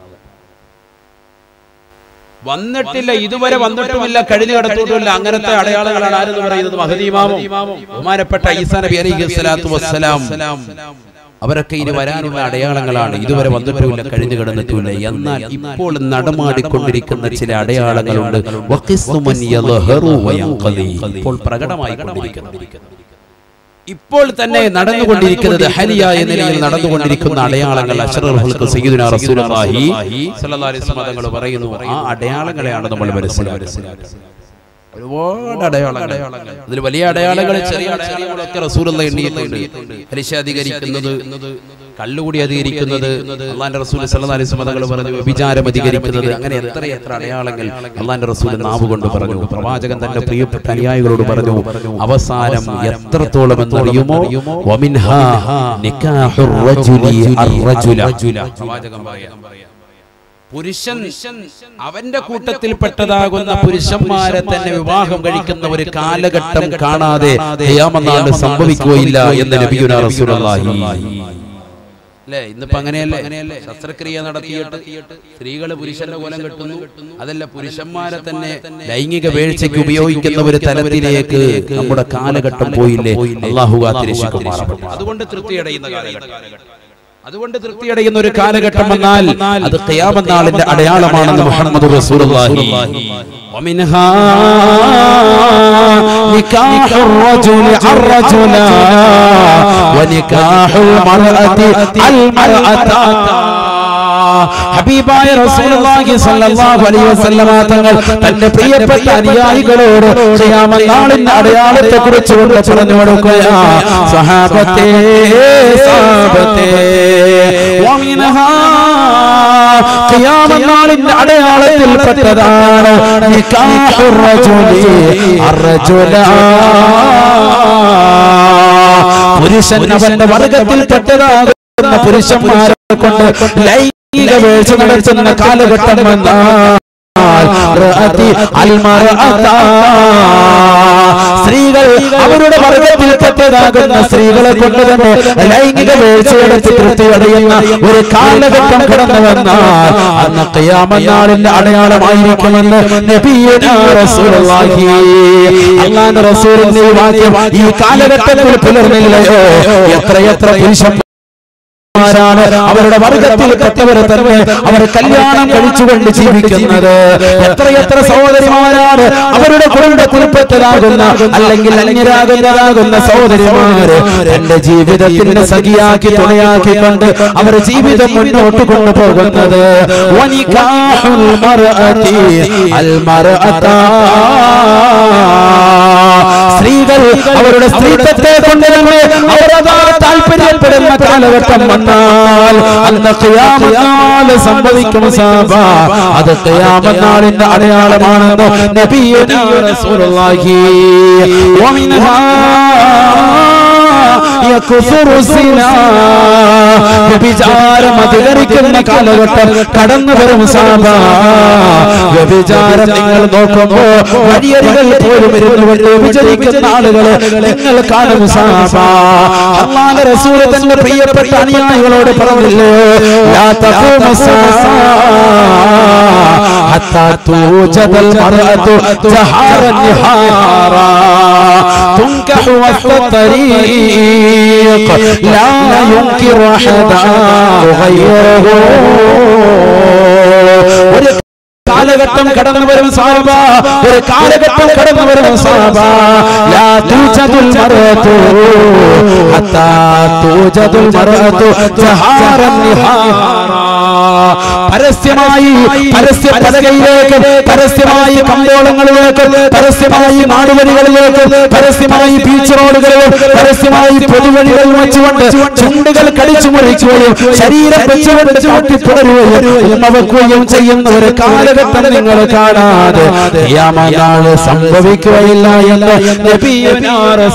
വന്നിട്ടില്ല ഇതുവരെ വന്നിട്ടുമില്ല കഴിഞ്ഞു കടത്തിയിട്ടുമില്ല അങ്ങനത്തെ അടയാളങ്ങളാണ് ആരെന്ന് പറയുന്നത് മഹദീമാവും ബഹുമാനപ്പെട്ട ഈസാ നബി അലൈഹി സ്വലാത്തു വസ്സലാം അവരൊക്കെ ഇനി വരാനുള്ള അടയാളങ്ങളാണ് ഇതുവരെ വന്നിട്ടുമില്ല കഴിഞ്ഞു കിടന്നിട്ടുമില്ല എന്നാൽ ഇപ്പോൾ നടമാടിക്കൊണ്ടിരിക്കുന്ന ചില അടയാളങ്ങളുണ്ട് വഖിസ്മുൻ യദ്ഹറു വയൻഖലി. ഇപ്പോൾ പ്രകടമായി കൊണ്ടിരിക്കുന്നു ഇപ്പോൾ തന്നെ നടന്നുകൊണ്ടിരിക്കുന്നത് ഹലിയായ നിലയിൽ നടന്നുകൊണ്ടിരിക്കുന്ന അടയാളങ്ങൾ അഷ്റഫുൽ സയ്യിദുനാ റസൂലുള്ളാഹി സ്വല്ലല്ലാഹു അലൈഹി വസല്ലം തങ്ങൾ പറയുന്നു ആ അടയാളങ്ങളെയാണ് നമ്മൾ മനസ്സിലാക്കുന്നത് ഒരുപാട് അടയാളങ്ങൾ അതിൽ വലിയ അടയാളങ്ങൾ ചെറിയ അടയാളങ്ങളൊക്കെ റസൂലുള്ള എണ്ണിയിട്ടുണ്ട് പലിശ അധികരിക്കുന്നത് കള്ളുകൂടി അധികരിക്കുന്നത് അള്ളാന്റെ റസൂൽ സല്ലല്ലാഹു അലൈഹി വസല്ലം തങ്ങൾ പറഞ്ഞു വ്യഭിചാരം അധികരിക്കുന്നത് അങ്ങനെ എത്ര എത്ര അടയാളങ്ങൾ അള്ളാന്റെ റസൂൽ നാവ് കൊണ്ട് പറഞ്ഞു പ്രവാചകൻ തന്റെ പ്രിയപ്പെട്ട അനുയായികളോട് പറഞ്ഞു അവസാനം എത്രത്തോളം എന്നറിയുമോ വമിൻഹാ നിക്കാഹുർ റജുലി അർറജുല പ്രവാചകൻ പറയാം പുരുഷൻ അവന്റെ കൂട്ടത്തിൽപ്പെട്ടതാകുന്ന പുരുഷന്മാരെ തന്നെ വിവാഹം കഴിക്കുന്ന ഒരു കാലഘട്ടം കാണാതെ ഖിയാമനാൾ സംഭവിക്കുകയില്ല എന്ന് നബിയുനാ റസൂലുള്ളാഹി അല്ലേ ഇന്നിപ്പോ അങ്ങനെയല്ലേ ശസ്ത്രക്രിയ നടത്തിയിട്ട് സ്ത്രീകൾ പുരുഷന്റെ കോലം കെട്ടുന്നു അതല്ല പുരുഷന്മാരെ തന്നെ ലൈംഗിക വീഴ്ചയ്ക്ക് ഉപയോഗിക്കുന്ന ഒരു തലത്തിലേക്ക് നമ്മുടെ കാലഘട്ടം പോയില്ലേ അള്ളാഹു കാത്തിരക്ഷിക്കുമാറാവട്ടെ അതുകൊണ്ട് തൃപ്തിയടയുന്ന കാലഘട്ടം അതുകൊണ്ട് തൃപ്തിയടയുന്ന ഒരു കാലഘട്ടം വന്നാൽ അത് ഖിയാമത്ത് അടയാളമാണെന്ന് മുഹമ്മദ് റസൂലുള്ളാഹി ومنها نكاح الرجل الرجل ونكاح المرأة المرأة ഹബീബായ റസൂലുള്ളാഹി സ്വല്ലല്ലാഹു അലൈഹി വസല്ലമ തങ്ങൾ തന്റെ പ്രിയപ്പെട്ട അനുയായികളോട് ഖിയാമത്ത് നാളിന്റെ അടയാളത്തെ കുറിച്ച് കൊണ്ട് പറഞ്ഞു കൊടുക്കുകയാ സഹാബത്തെ സഹാബത്തെ വമിനഹാ ഖിയാമത്ത് നാളിന്റെ അടയാളത്തിൽപ്പെട്ടതാണ് നിക്കാഹുർ റജുലി അർറജുല പുരുഷൻ അവന്റെ വർഗത്തിൽപ്പെട്ടതാകുന്ന പുരുഷന്മാരെ കൊണ്ട് ലൈംഗിക വീഴ്ച നടത്തുന്ന കാലഘട്ടം വന്നാൽ റഅതി അൽമറഅത. സ്ത്രീകൾ അവരുടെ വർഗത്തിൽപ്പെട്ടതാകുന്ന സ്ത്രീകളെ കൊണ്ട് തന്നെ ലൈംഗിക വീഴ്ചയെടുത്ത് തൃപ്തിയടയുന്ന ഒരു കാലഘട്ടം കടന്നു വന്നാൽ അന്ന് ഖിയാമനാളിന്റെ അടയാളമായിരിക്കുമെന്ന് നബിയുനാ റസൂലുള്ളാഹി അല്ലാഹുവിന്റെ റസൂലിന്റെ ഈ വാക്യം ഈ കാലഘട്ടത്തിൽ പുലർന്നില്ലയോ എത്രയെത്ര പുരുഷൻ ാണ് അവരുടെ വർഗത്തിൽപ്പെട്ടവരെ തന്നെ അവർ കല്യാണം കഴിച്ചുകൊണ്ട് ജീവിക്കുന്നത് എത്രയെത്ര സഹോദരിമാരാണ് അവരുടെ കുടുംബത്തിൽപ്പെട്ടതാകുന്ന അല്ലെങ്കിൽ അന്യരാകുന്നതാകുന്ന സഹോദരിമാര് എന്റെ ജീവിതത്തിന്റെ സഖിയാക്കി തുണയാക്കി കൊണ്ട് അവർ ജീവിതം മുന്നോട്ട് കൊണ്ടുപോകുന്നത് വനികാഹുൽ മർഅതി അൽ മർഅതാ സ്ത്രീകൾ അവരുടെ സ്ത്രീത്വത്തെ കൊണ്ട് തന്നെ അവരതാ താല്പര്യപ്പെടുന്ന കാലഘട്ടം വന്നാൽ അന്ന് ഖിയാമത്ത് സംഭവിക്കും സാബ അത് ഖിയാമനാളിന്റെ അടയാളമാണെന്ന് നബിയുനാ റസൂലുള്ളാഹി വമിൻഹാ യക്ഫുറു സിനാ വ്യഭിചാരം അധികരിക്കുന്ന കാലഘട്ടം കടന്നു വരും സാബ വ്യഭിചാരം നിങ്ങൾ നോക്കുമ്പോ വഴിയരികൾ പോലും ഇരുന്നുകൊണ്ട് വ്യഭിചരിക്കുന്ന ആളുകളെ നിങ്ങൾ കാണും സാബ അള്ളാഹുവിന്റെ റസൂൽ തന്റെ പ്രിയപ്പെട്ട അനുയായികളോട് പറഞ്ഞില്ലേ ലാ തഖൂമു സാ حتى توجد المرأة جهارا نهارا تنكح وسط الطريق لا ينكر أحدا غيره ഒരു കാലഘട്ടം കടന്നു വരും സാബ ഒരു കാലഘട്ടം കടന്നു വരും സാബ ലാ തൂജതുൽ മറത്തു ഹത്താ തൂജതുൽ മറത്തു ജഹാറൻ നിഹാറ പരസ്യമായി പരസ്യ പലകയിലേക്ക് പരസ്യമായി കമ്പോളങ്ങളിലേക്ക് പരസ്യമായി നാടുവഴികളിലേക്ക് പരസ്യമായി ബീച്ച് റോഡുകളിൽ പരസ്യമായി പൊതുവഴികൾ വെച്ചുകൊണ്ട് ചുണ്ടുകൾ കടിച്ചു മുറിക്കുകയും ശരീരം വെച്ചുകൊണ്ട് ചാട്ടിപ്പുടരുകയും ഉമ്മവെക്കുകയും ചെയ്യുന്ന ഒരു കാലഘട്ടം നിങ്ങൾ കാണാതെ യാമനാള് സംഭവിക്കുകയില്ല എന്ന് നബിയുനാ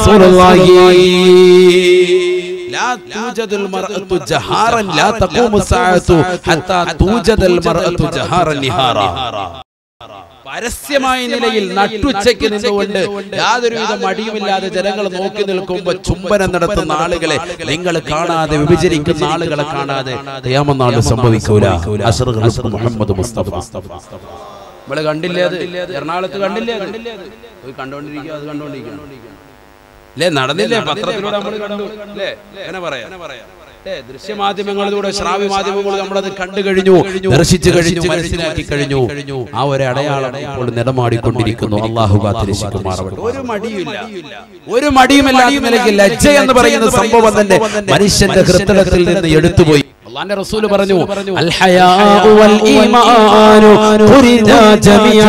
റസൂലുള്ളാഹി لا توجد المرأة جهارا لا تقوم الساعة حتى توجد المرأة جهارا نهارا പരസ്യമായ നിലയിൽ നട്ടുച്ചയ്ക്ക് നിന്നുകൊണ്ട് യാതൊരുവിധ മടിയുമില്ലാതെ ജനങ്ങൾ നോക്കി നിൽക്കുമ്പോൾ ചുംബനം നടത്തുന്ന ആളുകളെ നിങ്ങൾ കാണാതെ വിഭജിക്കുന്ന ആളുകളെ കാണാതെ ഖിയാമത്ത് സംഭവിക്കൂല അഷ്റഖ് ഹസ്ബ് മുഹമ്മദ് മുസ്തഫ നമ്മള് കണ്ടില്ലേ അത് എറണാകുളത്ത് കണ്ടില്ലേ അത് പോയി കണ്ടോണ്ടിരിക്കുക അത് കണ്ടോണ്ടിരിക്കണം അല്ലേ നടന്നില്ലേ പത്രത്തിലൂടെ നമ്മൾ കണ്ടു അല്ലേ അങ്ങനെ പറയാം അല്ലേ ദൃശ്യമാധ്യമങ്ങളിലൂടെ ശ്രാവ്യ മാധ്യമങ്ങൾ നമ്മളത് കണ്ടു കഴിഞ്ഞു ദർശിച്ചു കഴിഞ്ഞു മനസ്സിലാക്കി കഴിഞ്ഞു ആ ഒരു അടയാളം ഇപ്പോൾ നിലമാടിക്കൊണ്ടിരിക്കുന്നു അള്ളാഹു കാത്തിരക്ഷിക്കുമാറാവട്ടെ ഒരു മടിയുമില്ല ഒരു മടിയുമില്ലാത്ത നിലയ്ക്ക് ലജ്ജ എന്ന് പറയുന്ന സംഭവം തന്നെ മനുഷ്യന്റെ ഹൃദയത്തിൽ നിന്ന് എടുത്തുപോയി അള്ളാന്റെ റസൂല് പറഞ്ഞു അൽ ഹയാഉ വൽ ഈമാനു ഖുരിജാ ജമിയാ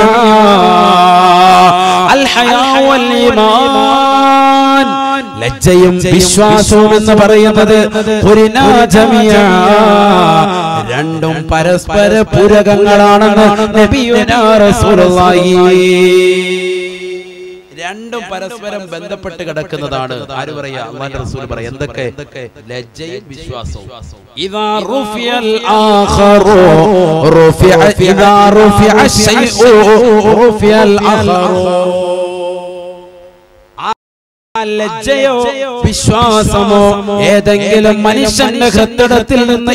അൽ ഹയാഉ വൽ ഈമാൻ ലജ്ജയും വിശ്വാസവും എന്ന് പറയുന്നത് പുരിനാ ജമിയാ. രണ്ടും പരസ്പര പൂരകങ്ങളാണെന്ന് നബിയുനാ റസൂലുള്ളാഹി രണ്ടും പരസ്പരം ബന്ധപ്പെട്ട് കിടക്കുന്നതാണ് ആര് പറയാ അള്ളാന്റെ റസൂൽ പറയാ എന്തൊക്കെ ലജ്ജയും വിശ്വാസവും إذا رفع الآخر رفع إذا رفع الشيء رفع الآخر ആ ലജ്ജയോ വിശ്വാസമോ ഏതെങ്കിലും മനുഷ്യന്റെ ഹൃദയത്തിൽ നിന്ന്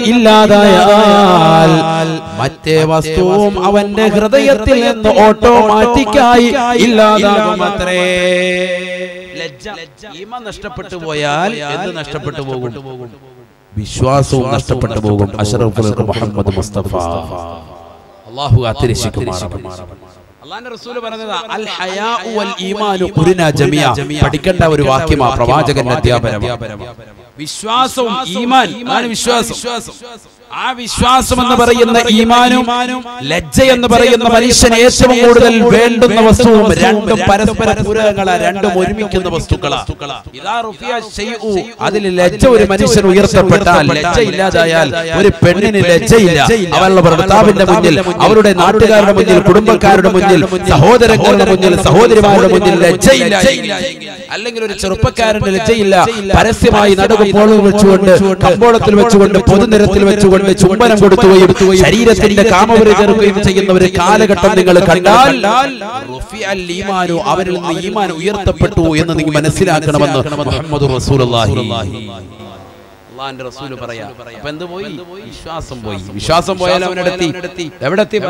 ഇല്ലാതായാൽ മറ്റേ വസ്തുവും അവന്റെ ഹൃദയത്തിൽ നിന്ന് ഓട്ടോമാറ്റിക്കായി ഇല്ലാതാകുമത്രേ ലജ്ജ ഈമ നഷ്ടപ്പെട്ടു പോയാൽ എന്ത് നഷ്ടപ്പെട്ടു പോകും വിശ്വാസവും നഷ്ടപ്പെട്ടു പോകും അഷറഫ് മുഹമ്മദ് മുസ്തഫ അള്ളാഹു കാത്തിരക്ഷിക്കുമാറാവട്ടെ അള്ളാന്റെ റസൂല് പറഞ്ഞത് അൽ ഹയാഉ വൽ ഈമാനു ഖുരിന ജമിയ പഠിക്കേണ്ട ഒരു വാക്യമാ പ്രവാചകന്റെ അധ്യാപനം വിശ്വാസവും ഈമാൻ ആണ് വിശ്വാസം ആ വിശ്വാസം എന്ന് പറയുന്ന ഈമാനും ലജ്ജ എന്ന് പറയുന്ന മനുഷ്യന് ഏറ്റവും കൂടുതൽ വേണ്ടുന്ന വസ്തുവും രണ്ടും പരസ്പര പൂരകങ്ങളാ രണ്ടും ഒരുമിക്കുന്ന വസ്തുക്കളാ ഇദാ റുഫിയ ശൈഉ, അതിൽ ലജ്ജ ഒരു മനുഷ്യൻ ഉയർത്തപ്പെട്ടാൽ ലജ്ജ ഇല്ലാതായാൽ ഒരു പെണ്ണിന് ലജ്ജയില്ല അവളുടെ ഭർത്താവിന്റെ മുന്നിൽ അവരുടെ നാട്ടുകാരുടെ മുന്നിൽ കുടുംബക്കാരുടെ മുന്നിൽ സഹോദരങ്ങളുടെ മുന്നിൽ സഹോദരിമാരുടെ മുന്നിൽ ലജ്ജയില്ല അല്ലെങ്കിൽ ഒരു ചെറുപ്പക്കാരന്റെ ലജ്ജയില്ല പരസ്യമായി നടുവ് പോളിൽ വെച്ചുകൊണ്ട് കമ്പോളത്തിൽ വെച്ചുകൊണ്ട് പൊതുനിരത്തിൽ വെച്ചുകൊണ്ട് ചുംബനം കൊടുക്കുകയും ശരീരത്തിന്റെ കാമവരെ ചേർക്കുകയും ചെയ്യുന്ന ഒരു കാലഘട്ടം നിങ്ങൾ കണ്ടാൽ റുഫിഅൽ ഈമാനു അവരിൽ നിന്ന് ഈമാൻ ഉയർത്തപ്പെട്ടു എന്ന് നിങ്ങൾ മനസ്സിലാക്കണമെന്ന് മുഹമ്മദ് റസൂലുള്ളാഹി അള്ളാന്റെ റസൂല് പറയാ അപ്പൊ എന്ത് പോയി വിശ്വാസം പോയി വിശ്വാസം പോയാൽ അവനെടുത്തി എവിടെ എത്തി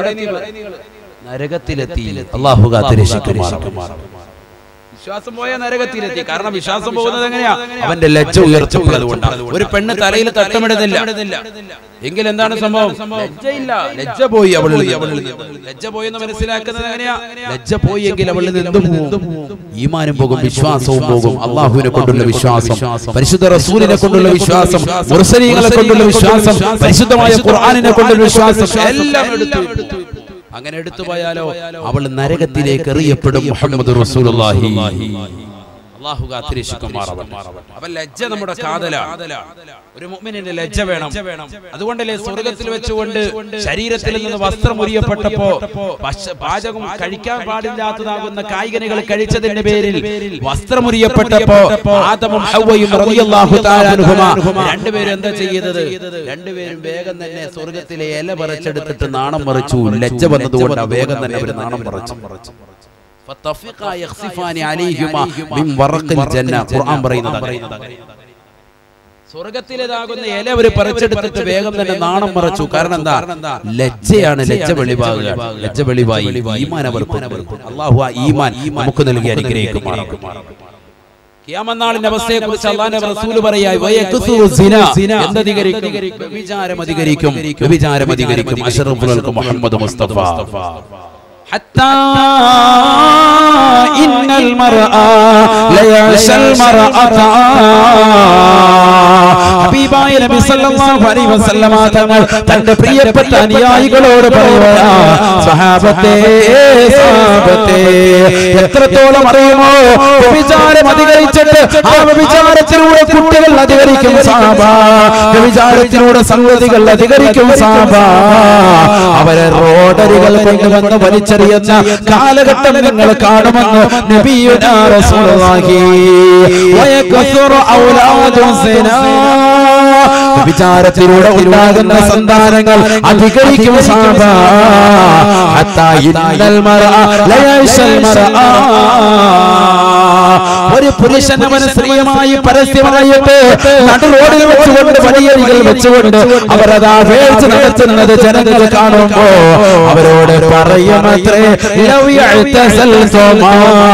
നരകത്തിലെത്തി അള്ളാഹു കാത്തിരക്ഷിക്കുമാറാവട്ടെ വിശ്വാസം പോയ നരകത്തിലെത്തി കാരണം വിശ്വാസം പോകുന്നത് എങ്ങനെയാ അവന്റെ ലജ്ജ ഉയർച്ചപ്പെട്ടത് കൊണ്ടാണ് ഒരു പെണ്ണ് തലയിൽ തട്ടമിടുന്നില്ല എങ്കിൽ എന്താണ് സംഭവം ലജ്ജയില്ല ലജ്ജ പോയി അവളിൽ നിന്ന്. ലജ്ജ പോയി എന്ന് മനസ്സിലാക്കുന്നത് എങ്ങനെയാ ലജ്ജ പോയി എങ്കിൽ അവളിൽ നിന്ന് എന്ത് പോകും ഈമാനും പോകും വിശ്വാസവും പോകും അള്ളാഹുവിനെ കൊണ്ടുള്ള വിശ്വാസം പരിശുദ്ധ റസൂലിനെ കൊണ്ടുള്ള വിശ്വാസം മുർസലീങ്ങളെ കൊണ്ടുള്ള വിശ്വാസം പരിശുദ്ധമായ ഖുർആനിനെ കൊണ്ടുള്ള വിശ്വാസം എല്ലാം എടുത്തു അങ്ങനെ എടുത്തു പോയാലോ അവൾ നരകത്തിലേക്ക് എറിയപ്പെടും മുഹമ്മദ് റസൂലുള്ളാഹി അള്ളാഹു കാത്തിരക്ഷിക്കുമാറാവട്ടെ അപ്പൊ ലജ്ജ നമ്മുടെ കാതലാണ് ഒരു മുഅ്മിനിന്റെ ലജ്ജ വേണം അതുകൊണ്ടല്ലേ സ്വർഗത്തിൽ വെച്ചുകൊണ്ട് ശരീരത്തിൽ നിന്ന് വസ്ത്രം ഉരിയപ്പെട്ടപ്പോ ഭക്ഷ- പാചകം കഴിക്കാൻ പാടില്ലാത്തതാകുന്ന കായികനികൾ കഴിച്ചതിന്റെ പേരിൽ വസ്ത്രം ഉരിയപ്പെട്ടപ്പോ ആദമും ഹവ്വയും റളിയല്ലാഹു തആല അൻഹുമാ രണ്ടുപേരും എന്താ ചെയ്തത് രണ്ടുപേരും വേഗം തന്നെ സ്വർഗത്തിലെ ഇല പറിച്ചെടുത്തിട്ട് നാണം മറിച്ചു ലജ്ജ വന്നതുകൊണ്ട് വേഗം തന്നെ അവർ നാണം പറിച്ചു ഫത്തഫിഖാ യഖ്സിഫാനി അലൈഹിമാ മിൻ വറഖിൽ ജന്ന ഖുർആൻ പറയുന്നത് അങ്ങനെ. സ്വർഗത്തിലേതാകുന്ന ഇല അവർ പറിച്ചെടുത്തിട്ട് വേഗം തന്നെ നാണം മറച്ചു കാരണം എന്താ ലജ്ജയാണ് ലജ്ജ വെളിവാകുക ലജ്ജ വെളിവായി ഈമാൻ അവർക്ക് അള്ളാഹു ആ ഈമാൻ നമുക്ക് നൽകി അനുഗ്രഹിക്കുമാറാകും കിയാമന്നാളിന്റെ അവസ്ഥയെ കുറിച്ച് അള്ളാന്റെ റസൂല് പറയാ വയക്സുറു സിന എന്തധികരിക്കും വ്യഭിചാരം അധികരിക്കും വ്യഭിചാരം അധികരിക്കും അഷ്റഫുൽ മുഹമ്മദ് മുസ്തഫ حتى إن المرأة ليعشى المرأة ഹബീബായ നബി സല്ലല്ലാഹു അലൈഹി വസല്ലമ തങ്ങൾ തന്റെ പ്രിയപ്പെട്ട അനുയായികളോട് പറയുക സഹാബത്തെ സഹാബത്തെ എത്രത്തോളം അറിയുമോ വ്യഭിചാരം അധികരിച്ചിട്ട് ആ വ്യഭിചാരത്തിലൂടെ കുട്ടികൾ അധികരിക്കും സാബ വ്യഭിചാരത്തിലൂടെ സംഗതികൾ അധികരിക്കും സാബ അവരെ റോഡരികൾ കൊണ്ടുവന്ന് വലിച്ചെറിയുന്ന കാലഘട്ടം നിങ്ങൾ കാണുമെന്ന് നബിയുനാ റസൂലുള്ളാഹി വയകസുറു ഔലാദു സിനാ വിചാരത്തിലൂടെ ഉണ്ടാകുന്ന സന്താനങ്ങൾ അധികരിക്കും സാബ ഹത്താ ഇന്നൽ മർഅ ലയശൽ മർഅ ഒരു പുരുഷൻ അവന് സ്ത്രീയുമായി പരസ്യമായിട്ട് നടു റോഡിൽ വെച്ചുകൊണ്ട് വഴിയരികൾ വെച്ചുകൊണ്ട് അവർ അതാ വേഴ്ച നടത്തുന്നത് ജനങ്ങൾ കാണുമ്പോ അവരോട് പറയുമത്രേ ലൗ യഅ്തസൽതുമാ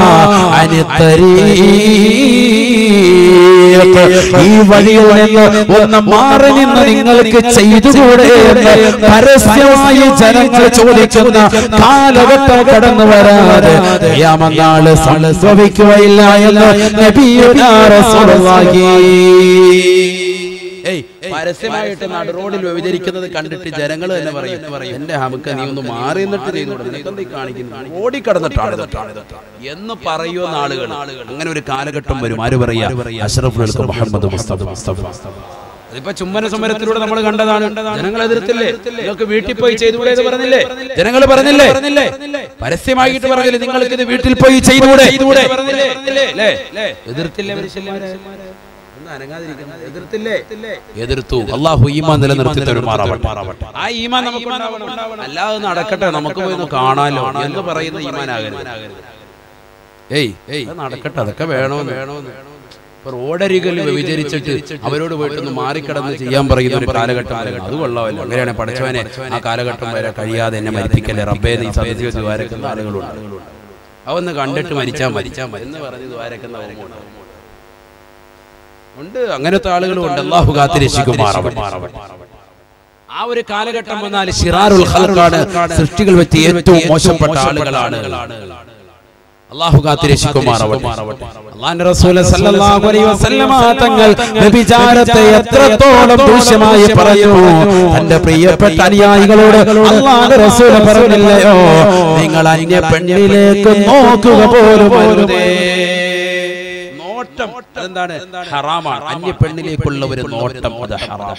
അനിത്തരീഖ് ഈ വഴിയിൽ നിന്ന് ഒന്ന് മാറി നിന്ന് നിങ്ങൾക്ക് ചെയ്തുകൂടെ എന്ന് പരസ്യമായി ജനങ്ങൾ ചോദിക്കുന്ന കാലഘട്ടം കടന്നു വരാതെ യാമനാള് സംഭവിക്കുകയില്ല എന്ന് നബിയുനാ റസൂലുള്ളാഹി ഏയ് പരസ്യമായിട്ട് നട റോഡിൽ വ്യവചരിക്കുന്നത് കണ്ടിട്ട് ജനങ്ങൾ തന്നെ പറയും എന്റെ ഹമുക്ക നീ ഒന്ന് മാറി നിന്നിട്ട് ചെയ്തുകൂടെ നിനക്കെന്താ ഈ കാണിക്കുന്നത് ഓടിക്കടന്നിട്ടാണ് ഇതൊക്കെ. എന്ന് പറയുന്ന ആളുകൾ അങ്ങനെ ഒരു കാലഘട്ടം വരും ആര് പറയാ അഷ്റഫുൽ മുഹമ്മദ് മുസ്തഫ മുസ്തഫ അതിപ്പോ ചുമ്മന സമരത്തിലൂടെ നമ്മൾ കണ്ടതാണ് ജനങ്ങൾ എതിർത്തില്ലേ നിങ്ങൾക്ക് വീട്ടിൽ പോയി ചെയ്തുകൂടെ എന്ന് പറഞ്ഞില്ലേ ജനങ്ങൾ പറഞ്ഞില്ലേ പരസ്യമായിട്ട് പറഞ്ഞില്ലേ നിങ്ങൾക്ക് ഇത് വീട്ടിൽ പോയി ചെയ്തുകൂടെ പറഞ്ഞില്ലേ? അല്ലേ? എതിർത്തില്ലേ മനുഷ്യന്മാരെ ഒന്ന് അനങ്ങാതിരിക്കുന്നത്. എതിർത്തില്ലേ എതിർത്തു അള്ളാഹു ഈമാൻ നിലനിർത്തി തരുമാറാവട്ടെ ആ ഈമാൻ നമുക്ക് ഉണ്ടാവണം. അല്ലാതെ നടക്കട്ടെ നമുക്ക് പോയി ഒന്ന് കാണാലോ എന്ന് പറയുന്ന ഈമാനാകരുത് ഏയ് ഏയ് അത് നടക്കട്ടെ അതൊക്കെ വേണമെന്ന് വേണമെന്ന് ഇപ്പൊ റോഡരികിൽ വ്യഭിചരിച്ചിട്ട് അവരോട് പോയിട്ട് ഒന്ന് മാറിക്കടന്ന് ചെയ്യാൻ പറയുന്ന ഒരു കാലഘട്ടം വരെ അത് കൊള്ളാമല്ലോ അങ്ങനെയാണ് പഠിച്ചവനെ ആ കാലഘട്ടം വരെ കഴിയാതെ എന്നെ മരിപ്പിക്കല്ലേ റബ്ബേ നീ സദ്യ ദ്വാരക്കുന്ന ആളുകളുണ്ട് അവന്ന് കണ്ടിട്ട് മരിച്ചാൽ മരിച്ചാൽ മതി എന്ന് പറഞ്ഞ് ദ്വാരക്കുന്ന ആളുകളുണ്ട്. ഉണ്ട് അങ്ങനത്തെ ആളുകളും ഉണ്ട് അള്ളാഹു കാത്തിരക്ഷിക്കുമാറാവട്ടെ ആ ഒരു കാലഘട്ടം വന്നാൽ ഷിറാറുൽ ഖൽഖാണ് സൃഷ്ടികൾ വെച്ച് ഏറ്റവും മോശപ്പെട്ട ആളുകളാണ് അള്ളാഹു കാത്തിരക്ഷിക്കുമാറാവട്ടെ അള്ളാന്റെ റസൂൽ സല്ലല്ലാഹു അലൈഹി വസല്ലമ തങ്ങൾ വ്യഭിചാരത്തെ എത്രത്തോളം ദൂഷ്യമായി പറയുന്നു തന്റെ പ്രിയപ്പെട്ട അനുയായികളോട് അള്ളാഹുവിന്റെ റസൂൽ പറഞ്ഞില്ലയോ നിങ്ങൾ അന്യ പെണ്ണിലേക്ക് നോക്കുക പോലും അരുതേ നോട്ടം അതെന്താണ് ഹറാമാണ് അന്യ പെണ്ണിലേക്കുള്ള ഒരു നോട്ടം അത് ഹറാം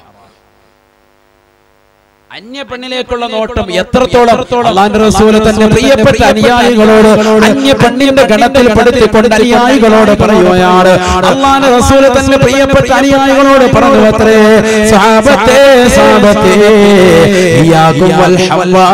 അന്യ പെണ്ണിലേക്കുള്ള നോട്ടം എത്രത്തോളം അള്ളാന്റെ റസൂല് തന്റെ പ്രിയപ്പെട്ട അനുയായികളോട് അന്യ പെണ്ണിന്റെ ഗണത്തിൽ പെടുത്തിക്കൊണ്ട് അനുയായികളോട് പറയുകയാണ് അള്ളാന്റെ റസൂല് തന്റെ പ്രിയപ്പെട്ട അനുയായികളോട് പറഞ്ഞു അത്രേ സാബത്തെ സാബത്തെ ഇയാകും വൽ ഹവ്വാ.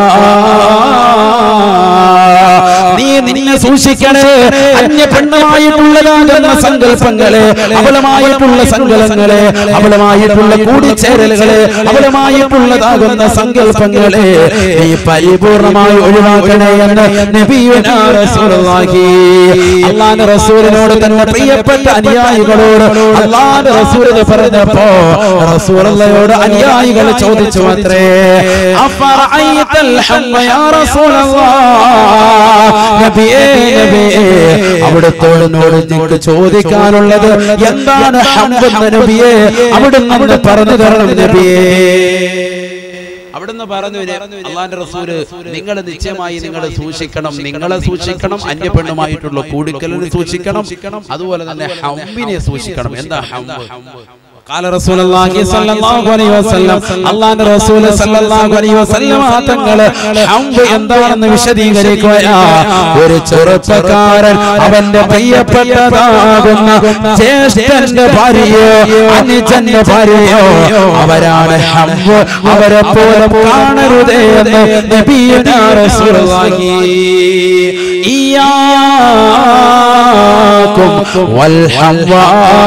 നീ നിന്നെ സൂക്ഷിക്കണേ അന്യ പെണ്ണുമായിട്ടുള്ളതാകുന്ന സങ്കല്പങ്ങളെ അവളുമായിട്ടുള്ള സങ്കലങ്ങളെ അവളുമായിട്ടുള്ള കൂടിച്ചേരലുകളെ അവളുമായിട്ടുള്ളതാകുന്ന സങ്കല്പങ്ങളെ നീ പരിപൂർണമായി ഒഴിവാക്കണേ എന്ന് നബിയുനാ റസൂലുള്ളാഹി അള്ളാഹുവിന്റെ റസൂലിനോട് തന്നെ പ്രിയപ്പെട്ട അനുയായികളോട് അള്ളാഹുവിന്റെ റസൂലിന് പറഞ്ഞപ്പോ റസൂലുള്ളയോട് അനുയായികൾ ചോദിച്ചു അത്രേ അഫറഅയ്തൽ ഹമ്മ യാ റസൂലല്ലാഹ് നബിയേ നബിയേ അവിടുത്തോട് നിങ്ങൾക്ക് ചോദിക്കാനുള്ളത് എന്താണ് ഹംബെന്ന് നബിയേ അവിടുന്ന് ഒന്ന് പറഞ്ഞു തരണം നബിയേ അവിടുന്ന് പറഞ്ഞു അള്ളാന്റെ റസൂല് നിങ്ങൾ നിശ്ചയമായി നിങ്ങൾ സൂക്ഷിക്കണം നിങ്ങളെ സൂക്ഷിക്കണം അന്യ പെണ്ണുമായിട്ടുള്ള കൂടിക്കലിനെ സൂക്ഷിക്കണം അതുപോലെ തന്നെ ഹമ്മിനെ സൂക്ഷിക്കണം എന്താ ഹമ്പ് قال رسول الله صلى الله عليه وسلم അള്ളാന്റെ റസൂൽ സല്ലല്ലാഹു അലൈഹി വസല്ലം തങ്ങള് ഹംബ് എന്താണെന്ന് വിശദീകരിക്കുകയാ ഒരു ചെറുപ്പക്കാരൻ അവന്റെ പ്രിയപ്പെട്ടതാകുന്ന ജ്യേഷ്ഠന്റെ ഭാര്യയോ അനുജന്റെ ഭാര്യയോ അവരാണ് ഹംബ് അവരെ പോലെ കാണരുതേ എന്ന് നബിയുനാ റസൂലുള്ളാഹി ഇയ്യാക്കും വൽ ഹംവാ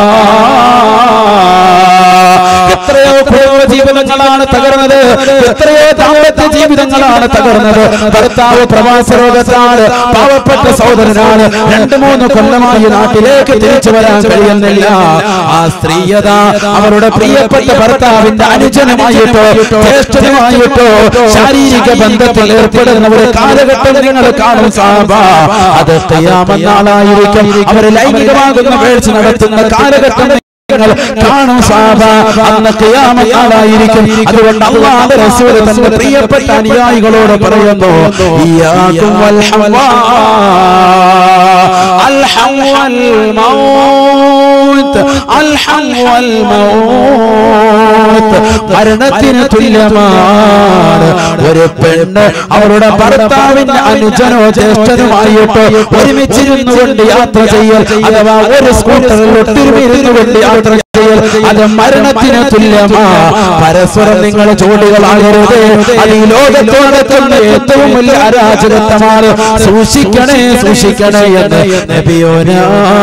എത്രയോ കുടുംബ ജീവിതങ്ങളാണ് തകർന്നത് എത്രയോ ദാമ്പത്യ ജീവിതങ്ങളാണ് തകർന്നത് ഭർത്താവ് പ്രവാസ രോഗത്താണ് പാവപ്പെട്ട സഹോദരനാണ് രണ്ടു മൂന്ന് കൊല്ലമായി നാട്ടിലേക്ക് തിരിച്ചു വരാൻ കഴിയുന്നില്ല ആ സ്ത്രീയത അവരുടെ പ്രിയപ്പെട്ട ഭർത്താവിന്റെ അനുജനുമായിട്ടോ ജ്യേഷ്ഠനുമായിട്ടോ ശാരീരിക ബന്ധത്തിൽ ഏർപ്പെടുന്ന ഒരു കാലഘട്ടം നിങ്ങൾ കാണും സാബ അത് ചെയ്യാമെന്നാളായിരിക്കും അവർ ലൈംഗികമാകുന്ന വീഴ്ച നടത്തുന്ന കാലഘട്ടം നിങ്ങൾ കാണും സാബ അന്ന് ഖിയാമത്തായിരിക്കും അതുകൊണ്ട് അള്ളാഹുവിന്റെ റസൂൽ തന്റെ പ്രിയപ്പെട്ട അനുയായികളോട് പറയുന്നു ഇയ്യാകും വൽ ഹവാ അൽ ഹവൽ മൗത്ത് അൽ ഹവൽ മൗത്ത് മരണത്തിന് തുല്യമാണ് ഒരു പെണ്ണ് അവരുടെ ഭർത്താവിന്റെ അനുജനോ ജ്യേഷ്ഠനുമായിട്ട് ഒരുമിച്ചിരുന്നു കൊണ്ട് യാത്ര ചെയ്യൽ അഥവാ ഒരു സ്കൂട്ടറിൽ ഒത്തിരുമിരുന്നു കൊണ്ട് യാത്ര ചെയ്യൽ അത് മരണത്തിന് തുല്യമാ പരസ്പരം നിങ്ങൾ ജോഡികളാകരുത് അത് ഈ ലോകത്ത് നടക്കുന്ന ഏറ്റവും വലിയ അരാജകത്വമാണ് സൂക്ഷിക്കണേ സൂക്ഷിക്കണേ എന്ന് നബിയോനാ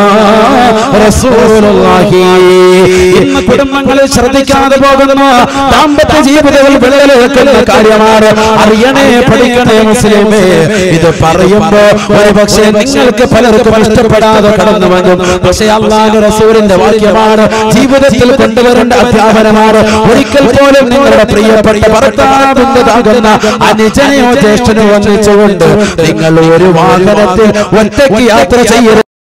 റസൂലുള്ളാഹി ഇന്ന് കുടുംബങ്ങളിൽ ശ്രദ്ധിക്കാതെ പോകുന്ന ദാമ്പത്യ ജീവിതങ്ങൾ വിളയിലേക്കുന്ന കാര്യമാണ് അറിയണേ പഠിക്കണേ മുസ്ലിമേ ഇത് പറയുമ്പോ ഒരു പക്ഷേ നിങ്ങൾക്ക് പലർക്കും ഇഷ്ടപ്പെടാതെ കടന്നു വന്നു പക്ഷേ അള്ളാഹു റസൂലിന്റെ വാക്യമാണ് ജീവിതത്തിൽ കൊണ്ടുവരേണ്ട അധ്യാപനമാണ് ഒരിക്കൽ പോലും നിങ്ങളുടെ പ്രിയപ്പെട്ട ഭർത്താവിൻ്റെതാകുന്ന അനുജനെയോ ജ്യേഷ്ഠനോ ഒന്നിച്ചുകൊണ്ട് നിങ്ങൾ ഒരു വാഹനത്തിൽ ഒറ്റയ്ക്ക് യാത്ര ചെയ്യരുത്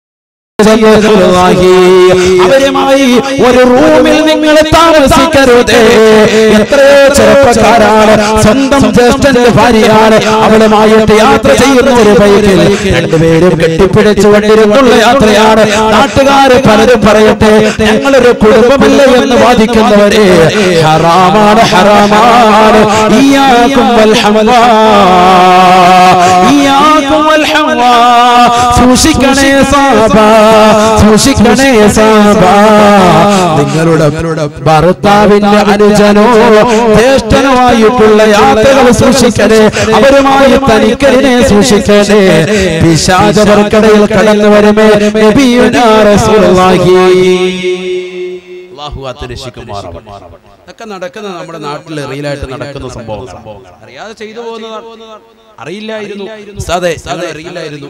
അവരുമായി ഒരു റൂമിൽ നിങ്ങൾ താമസിക്കരുത് എത്രയോ ചെറുപ്പക്കാരാണ് സ്വന്തം ജ്യേഷ്ഠന്റെ ഭാര്യയാണ് അവളുമായിട്ട് യാത്ര ചെയ്യുന്ന ഒരു ബൈക്കിൽ രണ്ടുപേരും കെട്ടിപ്പിടിച്ചു കൊണ്ടിരുന്നുള്ള യാത്രയാണ് നാട്ടുകാര് പലരും പറയട്ടെ ഞങ്ങളൊരു കുടുംബമില്ല എന്ന് വാദിക്കുന്നവരെ ഹറാമാണ് ഹറാമാണ് ഇയാക്കും വൽഹമലാ ഇയാക്കും വൽഹമലാ സൂക്ഷിക്കണേ സാബ സൂക്ഷിക്കണേ സാബ നിങ്ങളുടെ ഭർത്താവിന്റെ അനുജനോ ജ്യേഷ്ഠനോ ആയിട്ടുള്ള യാത്രകൾ സൂക്ഷിക്കണേ അവരുമായി തനിക്കരിനെ സൂക്ഷിക്കണേ പിശാചവർക്കടയിൽ കടന്നു വരുമേ നബിയുനാ റസൂലുള്ളാഹി അള്ളാഹു കാത്തുരക്ഷിക്കുമാറാവട്ടെ ഇതൊക്കെ നടക്കുന്ന നമ്മുടെ നാട്ടിൽ റിയലായിട്ട് നടക്കുന്ന സംഭവം അറിയാതെ ചെയ്തു പോകുന്നതാണ് അറിയില്ലായിരുന്നു അതെ അതെ അറിയില്ലായിരുന്നു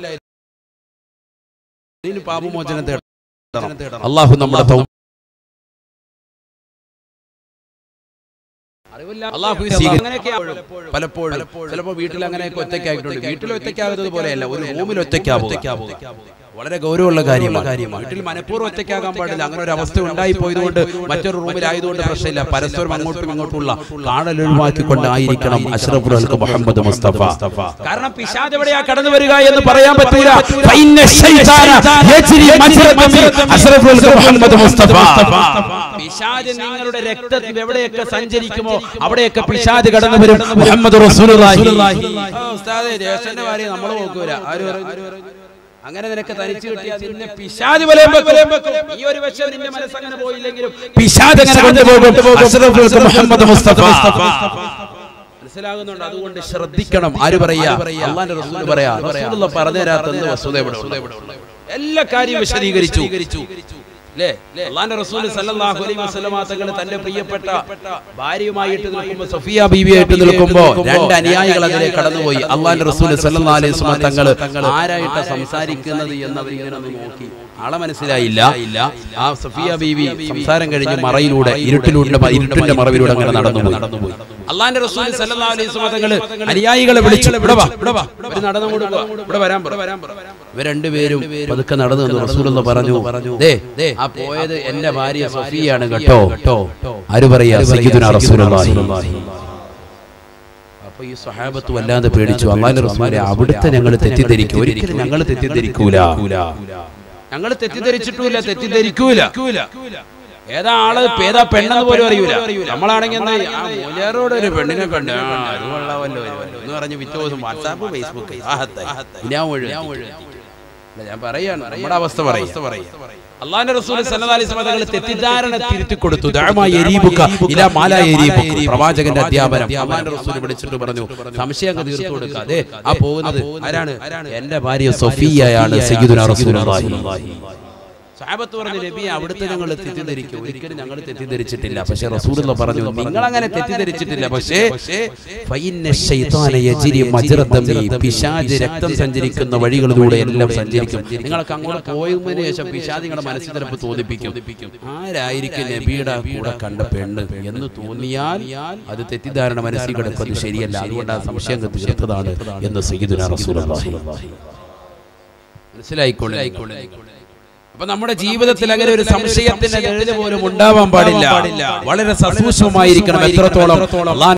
ഇതിന് പാപമോചനം തേടണം അള്ളാഹു നമ്മുടെ തൗ- അള്ളാഹു സ്വീകരി- അങ്ങനെയൊക്കെയാവും പലപ്പോഴും ചിലപ്പോ വീട്ടിൽ അങ്ങനെയൊക്കെ ഒറ്റയ്ക്കായിട്ടുണ്ട് വീട്ടിൽ ഒറ്റയ്ക്കാകുന്നത് പോലെയല്ല ഒരു റൂമിൽ ഒറ്റയ്ക്കാവുക വളരെ ഗൗരവമുള്ള കാര്യമാണ് വീട്ടിൽ മനഃപൂർവ്വം ഒറ്റയ്ക്കാകാൻ പാടില്ല അങ്ങനെ ഒരു അവസ്ഥ ഉണ്ടായി പോയതുകൊണ്ട് മറ്റൊരു റൂമിലായതുകൊണ്ട് പ്രശ്നമില്ല പരസ്പരം അങ്ങോട്ടും ഇങ്ങോട്ടുള്ള കാണലൊഴിവാക്കിക്കൊണ്ടായിരിക്കണം അഷ്റഫുൽ മുഹമ്മദ് മുസ്തഫ കാരണം പിശാദ് എവിടെയാ കടന്നു വരിക എന്ന് പറയാൻ പറ്റൂല ഫൈന ശൈത്താന യജ്രി മജ്റത മിൻ അഷ്റഫുൽ മുഹമ്മദ് മുസ്തഫ പിശാദ് നിങ്ങളുടെ രക്തത്തിൽ എവിടെയൊക്കെ സഞ്ചരിക്കുമോ അവിടെയൊക്കെ പിശാദ് കടന്നു വരും മുഹമ്മദ് റസൂലുള്ളാഹി ആ, ഉസ്താദേ ജ്യേഷ്ഠന്റെ ഭാര്യ നമ്മൾ നോക്കൂല ആര് പറഞ്ഞു? അങ്ങനെ നിനക്ക് തനിച്ചു കിട്ടിയാൽ നിന്നെ പിശാദ് വലയം വെക്കും. ഈ ഒരു വശം നിന്റെ മനസ്സ് അങ്ങനെ പോയില്ലെങ്കിലും പിശാദ് അങ്ങനെ കൊണ്ടുപോകും അഷ്റഫുൽ മുഹമ്മദ് മുസ്തഫ മനസ്സിലാകുന്നുണ്ട് അതുകൊണ്ട് ശ്രദ്ധിക്കണം ആര് പറയാ അള്ളാന്റെ റസൂൽ പറയാ റസൂലുള്ള പറഞ്ഞു തരാത്ത വസ്തുത ഇവിടെ ഉണ്ട്. എല്ലാ കാര്യവും വിശദീകരിച്ചു അല്ലേ അള്ളാന്റെ റസൂൽ സല്ലല്ലാഹു അലൈഹി വസല്ലമ തങ്ങൾ തന്റെ പ്രിയപ്പെട്ട ഭാര്യയുമായിട്ട് നിൽക്കുമ്പോൾ സഫിയ ബീവിയായിട്ട് നിൽക്കുമ്പോൾ രണ്ട് അനുയായികൾ അതിലെ കടന്നുപോയി അള്ളാന്റെ റസൂൽ സല്ലല്ലാഹു അലൈഹി വസല്ലമ തങ്ങൾ ആരായിട്ടാ സംസാരിക്കുന്നത് എന്ന് അവർ ഇങ്ങനെ ഒന്ന് നോക്കി ആളെ മനസ്സിലായില്ല ആ സഫിയ ബീവി സംസാരം കഴിഞ്ഞ് മറയിലൂടെ ഇരുട്ടിലൂടെ ഇരുട്ടിന്റെ മറവിലൂടെ അങ്ങനെ നടന്നുപോയി അള്ളാന്റെ റസൂൽ സല്ലല്ലാഹു അലൈഹി വസല്ലമ തങ്ങൾ അനുയായികളെ വിളിച്ചു ഇവിടെ വാ ഇവിടെ വാ ഇവര് നടന്നു കൊടുക്കുക ഇവിടെ വരാൻ പറ ഇവർ രണ്ടുപേരും പതുക്കെ നടന്നു എന്ന് റസൂലുള്ള പറഞ്ഞു ദേ ദേ ആ പോയത് എന്റെ ഭാര്യ സഫിയാണ് കേട്ടോ കേട്ടോ ആര് പറയാ സയ്യിദുനാ റസൂലുള്ളാഹി അപ്പൊ ഈ സ്വഹാബത്ത് വല്ലാതെ പേടിച്ചു അള്ളാഹിന്റെ റസൂലെ അവിടുത്തെ ഞങ്ങൾ തെറ്റിദ്ധരിക്കും ഒരിക്കലും ഞങ്ങൾ തെറ്റിദ്ധരിക്കൂല ഞങ്ങൾ തെറ്റിദ്ധരിച്ചിട്ടില്ല തെറ്റിദ്ധരിക്കൂല ഏതാ ആള് ഏതാ പെണ്ണെന്ന് പോലും അറിയൂല നമ്മളാണെങ്കിൽ എന്താ ആ മൂലയാറോട് ഒരു പെണ്ണിനെ കണ്ട് ആ, അത് കൊള്ളാമല്ലോ എന്ന് പറഞ്ഞ് പിറ്റേ ദിവസം വാട്സാപ്പ് ഫേസ്ബുക്ക് ഞാൻ ഒഴു അല്ല, ഞാൻ പറയാണ് നമ്മുടെ അവസ്ഥ പറയും അള്ളാന്റെ റസൂൽ സല്ലല്ലാഹു അലൈഹി വസല്ലം തങ്ങൾ തെറ്റിദ്ധാരണ തിരുത്തി കൊടുത്തു ദഅമാ യരീബുക ഇലാ മാലാ യരീബുക പ്രവാചകന്റെ അധ്യാപനം അള്ളാന്റെ റസൂൽ വിളിച്ചിട്ട് പറഞ്ഞു സംശയം അങ്ങ് തീർത്തു കൊടുക്കുക അതെ ആ പോകുന്നത് ആരാണ് എന്റെ ഭാര്യ സഫിയയാണ് സയ്യിദുനാ റസൂലുള്ളാഹി സഹാബത്ത് പറഞ്ഞു നബി അവിടുത്തെ ഞങ്ങൾ തെറ്റിദ്ധരിക്കും ഒരിക്കലും ഞങ്ങൾ തെറ്റിദ്ധരിച്ചിട്ടില്ല പക്ഷെ റസൂലുള്ള പറഞ്ഞു നിങ്ങൾ അങ്ങനെ തെറ്റിദ്ധരിച്ചിട്ടില്ല പക്ഷേ ഫൈന്ന ശൈത്താന യജ്രി മജ്റദം ലി. പിശാച് രക്തം സഞ്ചരിക്കുന്ന വഴികളിലൂടെ എല്ലാം സഞ്ചരിക്കും നിങ്ങൾക്ക് അങ്ങോട്ട് പോയതിനു ശേഷം പിശാച് നിങ്ങളുടെ മനസ്സിൽ ചിലപ്പോൾ തോന്നിപ്പിക്കും ആരായിരിക്കും നബിയുടെ കൂടെ കണ്ട പെണ്ണ് എന്ന് തോന്നിയാൽ അത് തെറ്റിദ്ധാരണ മനസ്സിൽ കിടക്കുന്നത് ശരിയല്ല അതുകൊണ്ട് ആ സംശയം അങ്ങ് തീർത്തതാണ് എന്ന് സയ്യിദുനാ റസൂലുള്ളാഹി മനസ്സിലായിക്കോളെ അപ്പൊ നമ്മുടെ ജീവിതത്തിൽ അങ്ങനെ ഒരു സംശയത്തിന്റെ നിഴല് പോലും ഉണ്ടാവാൻ പാടില്ല വളരെ സസൂക്ഷ്മമായിരിക്കണം എത്രത്തോളം അള്ളാഹ്